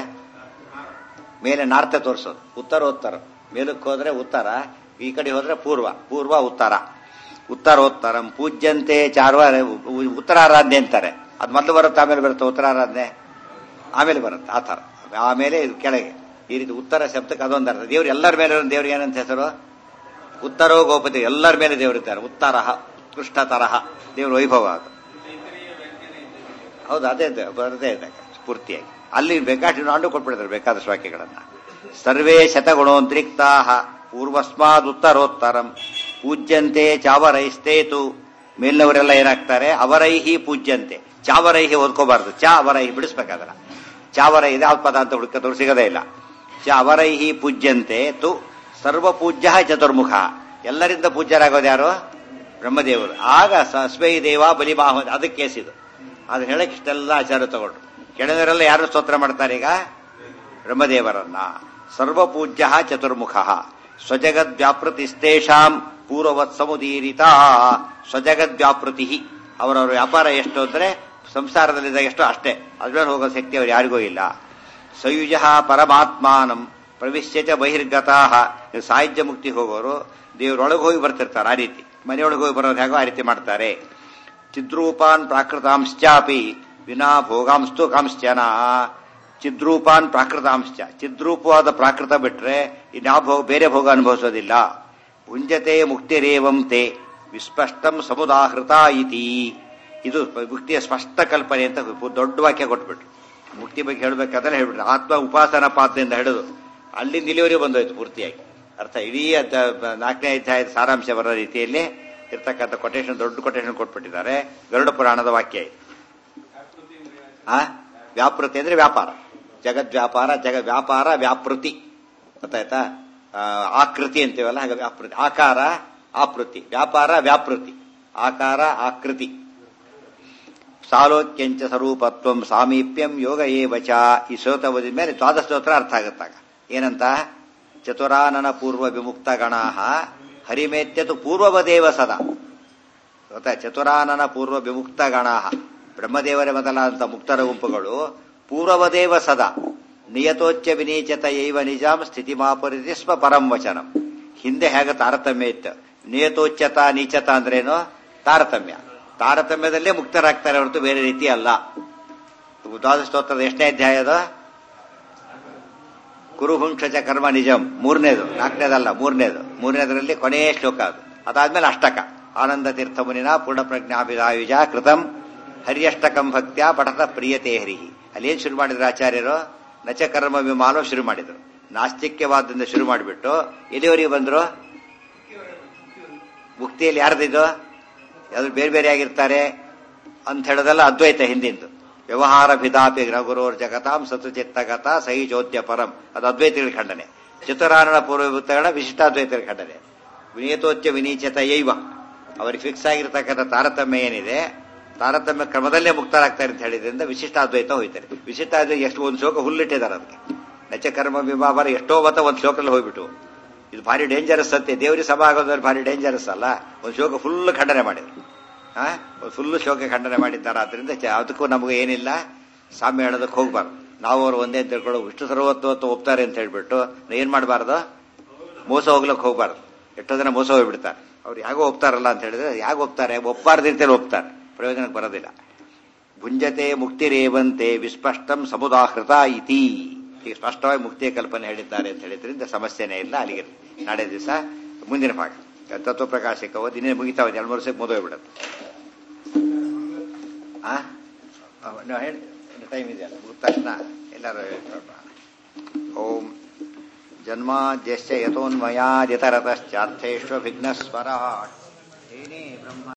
ಮೇಲೆ ನಾರ್ತೆ ತೋರಿಸೋದು ಉತ್ತರೋತ್ತರ ಮೇಲಕ್ಕೆ ಹೋದ್ರೆ ಉತ್ತರ ಈ ಕಡೆ ಹೋದ್ರೆ ಪೂರ್ವ ಪೂರ್ವ ಉತ್ತರ ಉತ್ತರೋತ್ತರಂ ಪೂಜ್ಯಂತೆ ಚಾರ್ವ ಉತ್ತರಾರಾಧನೆ ಅಂತಾರೆ ಅದು ಮೊದಲು ಬರುತ್ತೆ ಆಮೇಲೆ ಬರುತ್ತೆ ಉತ್ತರಾರಾಧನೆ ಆಮೇಲೆ ಬರುತ್ತೆ ಆ ಥರ ಆಮೇಲೆ ಇದು ಕೆಳಗೆ ಈ ರೀತಿ ಉತ್ತರ ಶಬ್ದಕ್ಕೆ ಅದೊಂದು ಅರ್ಥ ದೇವ್ರು ಎಲ್ಲರ ಮೇಲೆ ಇರೋ ದೇವ್ರಿಗೆ ಏನಂತ ಹೆಸರು ಉತ್ತರೋ ಗೋಪತಿ ಎಲ್ಲರ ಮೇಲೆ ದೇವರಿದ್ದಾರೆ ಉತ್ತರ ಉತ್ಕೃಷ್ಟ ತರಹ ದೇವ್ರ ವೈಭವ ಅದು ಹೌದು ಅದೇ ಇದೆ, ಬರದೇ ಇದೆ ಪೂರ್ತಿಯಾಗಿ ಅಲ್ಲಿ ಬೇಕಾಷ್ಟು ನಾಡು ಕೊಟ್ಬಿಡ್ತಾರೆ ಬೇಕಾದಷ್ಟು ವಾಕ್ಯಗಳನ್ನ ಸರ್ವೇ ಶತಗುಣೋದ್ರಿಕ್ತಾ ಪೂರ್ವಸ್ಮಾದ್ ಉತ್ತರೋತ್ತರಂ ಪೂಜ್ಯಂತೆ ಚಾವರೈಸ್ತೇತು ಮೇಲಿನವರೆಲ್ಲ ಏನಾಗ್ತಾರೆ ಅವರೈಹಿ ಪೂಜ್ಯಂತೆ ಚಾವರೈಹಿ ಓದ್ಕೋಬಾರ್ದು ಚಾ ಅವರೈಹಿ ಬಿಡಿಸ್ಬೇಕಾದ್ರ ಚಾವರ ಇದೆ ಯಾವ ಪದ ಅಂತ ಹುಡುಕ ಸಿಗದೇ ಇಲ್ಲ ಚ ಅವರೈಹಿ ಪೂಜ್ಯಂತೆ ತು ಸರ್ವಪೂಜ್ಯ ಚತುರ್ಮುಖ ಎಲ್ಲರಿಂದ ಪೂಜ್ಯರಾಗೋದು ಯಾರು ಬ್ರಹ್ಮದೇವರು ಆಗ ಸಸ್ವೈ ದೇವ ಬಲಿಬಾಹ ಅದಕ್ಕೆ ಕೇಸಿದು ಅದನ್ನ ಹೇಳಕ್ ಇಷ್ಟೆಲ್ಲ ಆಚಾರ ತಗೊಂಡ್ರು ಕೆಳದವರೆಲ್ಲ ಯಾರು ಸ್ತೋತ್ರ ಮಾಡ್ತಾರೆ ಈಗ ಬ್ರಹ್ಮದೇವರನ್ನ ಸರ್ವಪೂಜ್ಯ ಚತುರ್ಮುಖ ಸ್ವಜಗದ್ವ್ಯಾಪೃತಿಸ್ತೇಷಾಂ ಪೂರ್ವವತ್ ಸಮುದೀರಿತ ಸ್ವಜಗದ್ವ್ಯಾಪೃತಿ ಅವರವರ ವ್ಯಾಪಾರ ಎಷ್ಟು ಅಂದ್ರೆ ಸಂಸಾರದಲ್ಲಿದ್ದಾಗ ಎಷ್ಟು ಅಷ್ಟೇ ಅದ್ರಲ್ಲಿ ಹೋಗೋ ಶಕ್ತಿ ಅವ್ರು ಯಾರಿಗೂ ಇಲ್ಲ ಸಯುಜ ಪರಮಾತ್ಮಾನಂ ಪ್ರವಿಶ್ಯಚ ಬಹಿರ್ಗತಾ ಸಾಹಿತ್ಯ ಮುಕ್ತಿ ಹೋಗೋರು ದೇವರೊಳಗೆ ಹೋಗಿ ಬರ್ತಿರ್ತಾರೆ ಆ ರೀತಿ ಮನೆಯೊಳಗೆ ಹೋಗಿ ಬರೋದು ಹೇಗೋ ಆ ರೀತಿ ಮಾಡ್ತಾರೆ ಚಿದ್ರೂಪಾನ್ ಪ್ರಾಕೃತಾಂಶ್ಚಾಪಿ ವಿನಾ ಭೋಗಾಂಸ್ತು ಕಾಂಶ್ಚನ ಚಿದ್ರೂಪಾನ್ ಪ್ರಾಕೃತಾಂಶ್ಚ ಚಿದ್ರೂಪವಾದ ಪ್ರಾಕೃತ ಬಿಟ್ರೆ ಇನ್ಯಾವ ಭೋಗ ಬೇರೆ ಭೋಗ ಅನುಭವಿಸೋದಿಲ್ಲ ಭುಂಜತೆ ಮುಕ್ತಿರೇವಂತೆ ವಿಸ್ಪಷ್ಟಂ ಸಮುದಾಹೃತ ಇತಿ ಇದು ಮುಕ್ತಿಯ ಸ್ಪಷ್ಟ ಕಲ್ಪನೆ ಅಂತ ದೊಡ್ಡ ವಾಕ್ಯ ಕೊಟ್ಬಿಟ್ರು ಮುಕ್ತಿ ಬಗ್ಗೆ ಹೇಳ್ಬೇಕಾದ್ರೆ ಹೇಳ್ಬಿಟ್ರು ಆತ್ಮ ಉಪಾಸನ ಪಾತ್ರದಿಂದ ಹಿಡಿದು ಅಲ್ಲಿಂದ ಇಲ್ಲಿವರೆಗೆ ಬಂದೋಯ್ತು ಪೂರ್ತಿಯಾಗಿ ಅರ್ಥ ಇಡೀ ಅದ- ನಾಲ್ಕನೇ ಅಧ್ಯಾಯದ ಸಾರಾಂಶ ಬರೋ ರೀತಿಯಲ್ಲಿ ಇರ್ತಕ್ಕಂಥ ಕೊಟೇಶನ್ ದೊಡ್ಡ ಕೊಟೇಶನ್ ಕೊಟ್ಬಿಟ್ಟಿದ್ದಾರೆ ಗರುಡ ಪುರಾಣದ ವಾಕ್ಯ ಇದು ಆ ವ್ಯಾಪೃತಿ ಅಂದ್ರೆ ವ್ಯಾಪಾರ ಜಗದ್ ವ್ಯಾಪಾರ ಜಗ ವ್ಯಾಪಾರ ವ್ಯಾಪೃತಿ ಗೊತ್ತಾಯ್ತಾ ಆ, ಆಕೃತಿ ಅಂತೀವಲ್ಲ ಹಾಗೆ ವ್ಯಾಪೃತಿ ಆಕಾರ ಆಪೃತಿ ವ್ಯಾಪಾರ ವ್ಯಾಪೃತಿ ಆಕಾರ ಆಕೃತಿ ಸಾಲೋಕ್ಯಂಚ ಸ್ವರೂಪತ್ವಂ ಸಾಮೀಪ್ಯಂ ಯೋಗ ಏವಚ ಈ ಶ್ರೋತ ಓದಿದ ಮೇಲೆ ದ್ವಾದಶ ಸ್ತೋತ್ರ ಅರ್ಥ ಆಗುತ್ತಾಗ ಏನಂತ ಚತುರಾನನ ಪೂರ್ವ ವಿಮುಕ್ತ ಗಣಾ ಹರಿಮೇತ್ಯತು ಪೂರ್ವವದೇವ ಸದಾ ಗೊತ್ತಾ ಚತುರಾನನ ಪೂರ್ವ ವಿಮುಕ್ತ ಗಣಾ ಬ್ರಹ್ಮದೇವರೇ ಮೊದಲಾದಂಥ ಮುಕ್ತರ ಗುಂಪುಗಳು ಪೂರ್ವವದೇವ ಸದಾ ನಿಯತೋಚ್ಚ ವಿನೀಚತ ಯೈವ ನಿಜಾಂ ಸ್ಥಿತಿಮಾಪರಿತಿ ಸ್ವ ಪರಂ ವಚನಂ ಹಿಂದೆ ಹೇಗೆ ತಾರತಮ್ಯ ಇತ್ತು ನಿಯತೋಚ್ಚತ ನೀಚತ ಅಂದ್ರೇನು ತಾರತಮ್ಯ ತಾರತಮ್ಯದಲ್ಲೇ ಮುಕ್ತರಾಗ್ತಾರೆ ಹೊರತು ಬೇರೆ ರೀತಿ ಅಲ್ಲ ದ್ವಾದಶ ಸ್ತೋತ್ರದ ಎಷ್ಟನೇ ಅಧ್ಯಾಯದ ಕುರುಹುಂಕ್ಷಚ ಕರ್ಮ ನಿಜಂ ಮೂರನೇದು ನಾಲ್ಕನೇದಲ್ಲ ಮೂರನೇದು ಮೂರನೇದರಲ್ಲಿ ಕೊನೆಯ ಶ್ಲೋಕ ಅದು ಅದಾದ್ಮೇಲೆ ಅಷ್ಟಕ ಆನಂದ ತೀರ್ಥ ಮುನಿನ ಪೂರ್ಣ ಪ್ರಜ್ಞಾಭಿದಾಯುಜ ಕೃತಂ ಹರ್ಯಷ್ಟಕಂ ಭಕ್ತ್ಯ ಪಠತ ಪ್ರಿಯತೆ ಹರಿಹಿ ಅಲ್ಲೇನ್ ಶುರು ಮಾಡಿದ್ರು ಆಚಾರ್ಯರು ನಚ ಕರ್ಮ ವಿಮಾನೋ ಶುರು ಮಾಡಿದ್ರು ನಾಸ್ತಿಕ್ಯವಾದದಿಂದ ಶುರು ಮಾಡಿಬಿಟ್ಟು ಎಲ್ಲಿವರೆಗೆ ಬಂದ್ರು ಮುಕ್ತಿಯಲ್ಲಿ ಯಾರ್ದಿದು ಯಾರು ಬೇರೆ ಬೇರೆ ಆಗಿರ್ತಾರೆ ಅಂತ ಹೇಳೋದೆಲ್ಲ ಅದ್ವೈತ ಹಿಂದಿಂದು ವ್ಯವಹಾರ ಭಿದಾಪಿ ಗುರೋರ್ ಜಗತಾಂ ಸತು ಚಿತ್ತಗತ ಸೈ ಚೋದ್ಯ ಪರಂ ಅದು ಅದ್ವೈತಗಳ ಖಂಡನೆ ಚತುರಾನನ ಪೂರ್ವಭೂತಗಳ ವಿಶಿಷ್ಟಾದ್ವೈತಗಳ ಖಂಡನೆ ವಿನೀತೋಚ್ಯ ವಿನೀಚತ ಯೈವ ಅವರಿಗೆ ಫಿಕ್ಸ್ ಆಗಿರ್ತಕ್ಕಂಥ ತಾರತಮ್ಯ ಏನಿದೆ ತಾರತಮ್ಯ ಕ್ರಮದಲ್ಲೇ ಮುಕ್ತರಾಗ್ತಾರೆ ಅಂತ ಹೇಳಿದ್ರಿಂದ ವಿಶಿಷ್ಟಾದ್ವೈತ ಹೋಯ್ತಾರೆ ವಿಶಿಷ್ಟಾದ್ವೈತ ಎಷ್ಟು ಒಂದು ಶ್ಲೋಕ ಹುಲ್ಲಿಟ್ಟಿದ್ದಾರೆ ಅದಕ್ಕೆ ನಚ ಕರ್ಮ ವಿಭಾವರ ಎಷ್ಟೋ ಮತ ಒಂದು ಶ್ಲೋಕದಲ್ಲಿ ಹೋಗ್ಬಿಟ್ಟು ಇದು ಭಾರಿ ಡೇಂಜರಸ್ ಸತ್ಯ ದೇವರಿಗೆ ಸಭಾ ಆಗೋದ್ರೆ ಭಾರಿ ಡೇಂಜರಸ್ ಅಲ್ಲ ಒಂದು ಶ್ಲೋಕ ಫುಲ್ ಖಂಡನೆ ಮಾಡಿದ್ರು ಆ ಫುಲ್ ಶ್ಲೋಕ ಖಂಡನೆ ಮಾಡಿದ್ದಾರೆ ಆದ್ರಿಂದ ಚ- ಅದಕ್ಕೂ ನಮಗೆ ಏನಿಲ್ಲ ಸಾಮ್ಯ ಹೇಳೋದಕ್ಕೆ ಹೋಗ್ಬಾರ್ದು ನಾವು ಅವ್ರು ಒಂದೇ ಅಂತ ತಿಳ್ಕೊಳ್ಳೋ ವಿಷ್ಣು ಸರ್ವತ್ವತ್ತು ಒಪ್ತಾರೆ ಅಂತ ಹೇಳ್ಬಿಟ್ಟು ಏನ್ ಮಾಡಬಾರ್ದು ಮೋಸ ಹೋಗ್ಲಕ್ಕೆ ಹೋಗ್ಬಾರ್ದು ಎಷ್ಟೋ ಜನ ಮೋಸ ಹೋಗ್ಬಿಡ್ತಾರೆ ಅವ್ರು ಯಾಗೋ ಒಪ್ತಾರಲ್ಲ ಅಂತ ಹೇಳಿದ್ರೆ ಯಾಕೆ ಒಪ್ತಾರೆ ಒಪ್ಪಾರ್ದು ಅಂತೇಳಿ ಒಪ್ತಾರೆ ಪ್ರಯೋಜನಕ್ಕೆ ಬರೋದಿಲ್ಲ ಭುಂಜತೆ ಮುಕ್ತಿರೇವಂತೆ ವಿಸ್ಪಷ್ಟಂ ಸಮುದಾಹೃತ ಇತಿ ಈಗ ಸ್ಪಷ್ಟವಾಗಿ ಮುಕ್ತಿಯ ಕಲ್ಪನೆ ಹೇಳಿದ್ದಾರೆ ಅಂತ ಹೇಳಿದ್ರಿಂದ ಸಮಸ್ಯೆನೇ ಇಲ್ಲ ಅಲ್ಲಿಗೆ ನಾಳೆ ದಿವಸ ಮುಂದಿನ ಭಾಗ ತತ್ವ ಪ್ರಕಾಶಕ್ಕೆ ಓದಿ ಇನ್ನೇ ಮುಗಿತಾವ ಎರಡು ಮೂರು ವರ್ಷಕ್ಕೆ ಮುಗಿದೋಗ್ಬಿಡುತ್ತೆ ಆ ಅವ- ನೀವು ಹೇಳಿ ಟೈಮ್ ಇದೆಯಲ್ಲ ಮುಗಿದ ತಕ್ಷಣ ಎಲ್ಲರೂ ಹೇಳ್ಕೊಳ್ಬಾ. ಓಂ ಜನ್ಮಾದ್ಯಶ್ಚ ಯತೋನ್ಮಯಾದಿತರತಶ್ಚಾರ್ಥೇಶ್ವ ವಿಘ್ನಸ್ವರಾಟ್ ಏನೇ ಬ್ರಹ್ಮ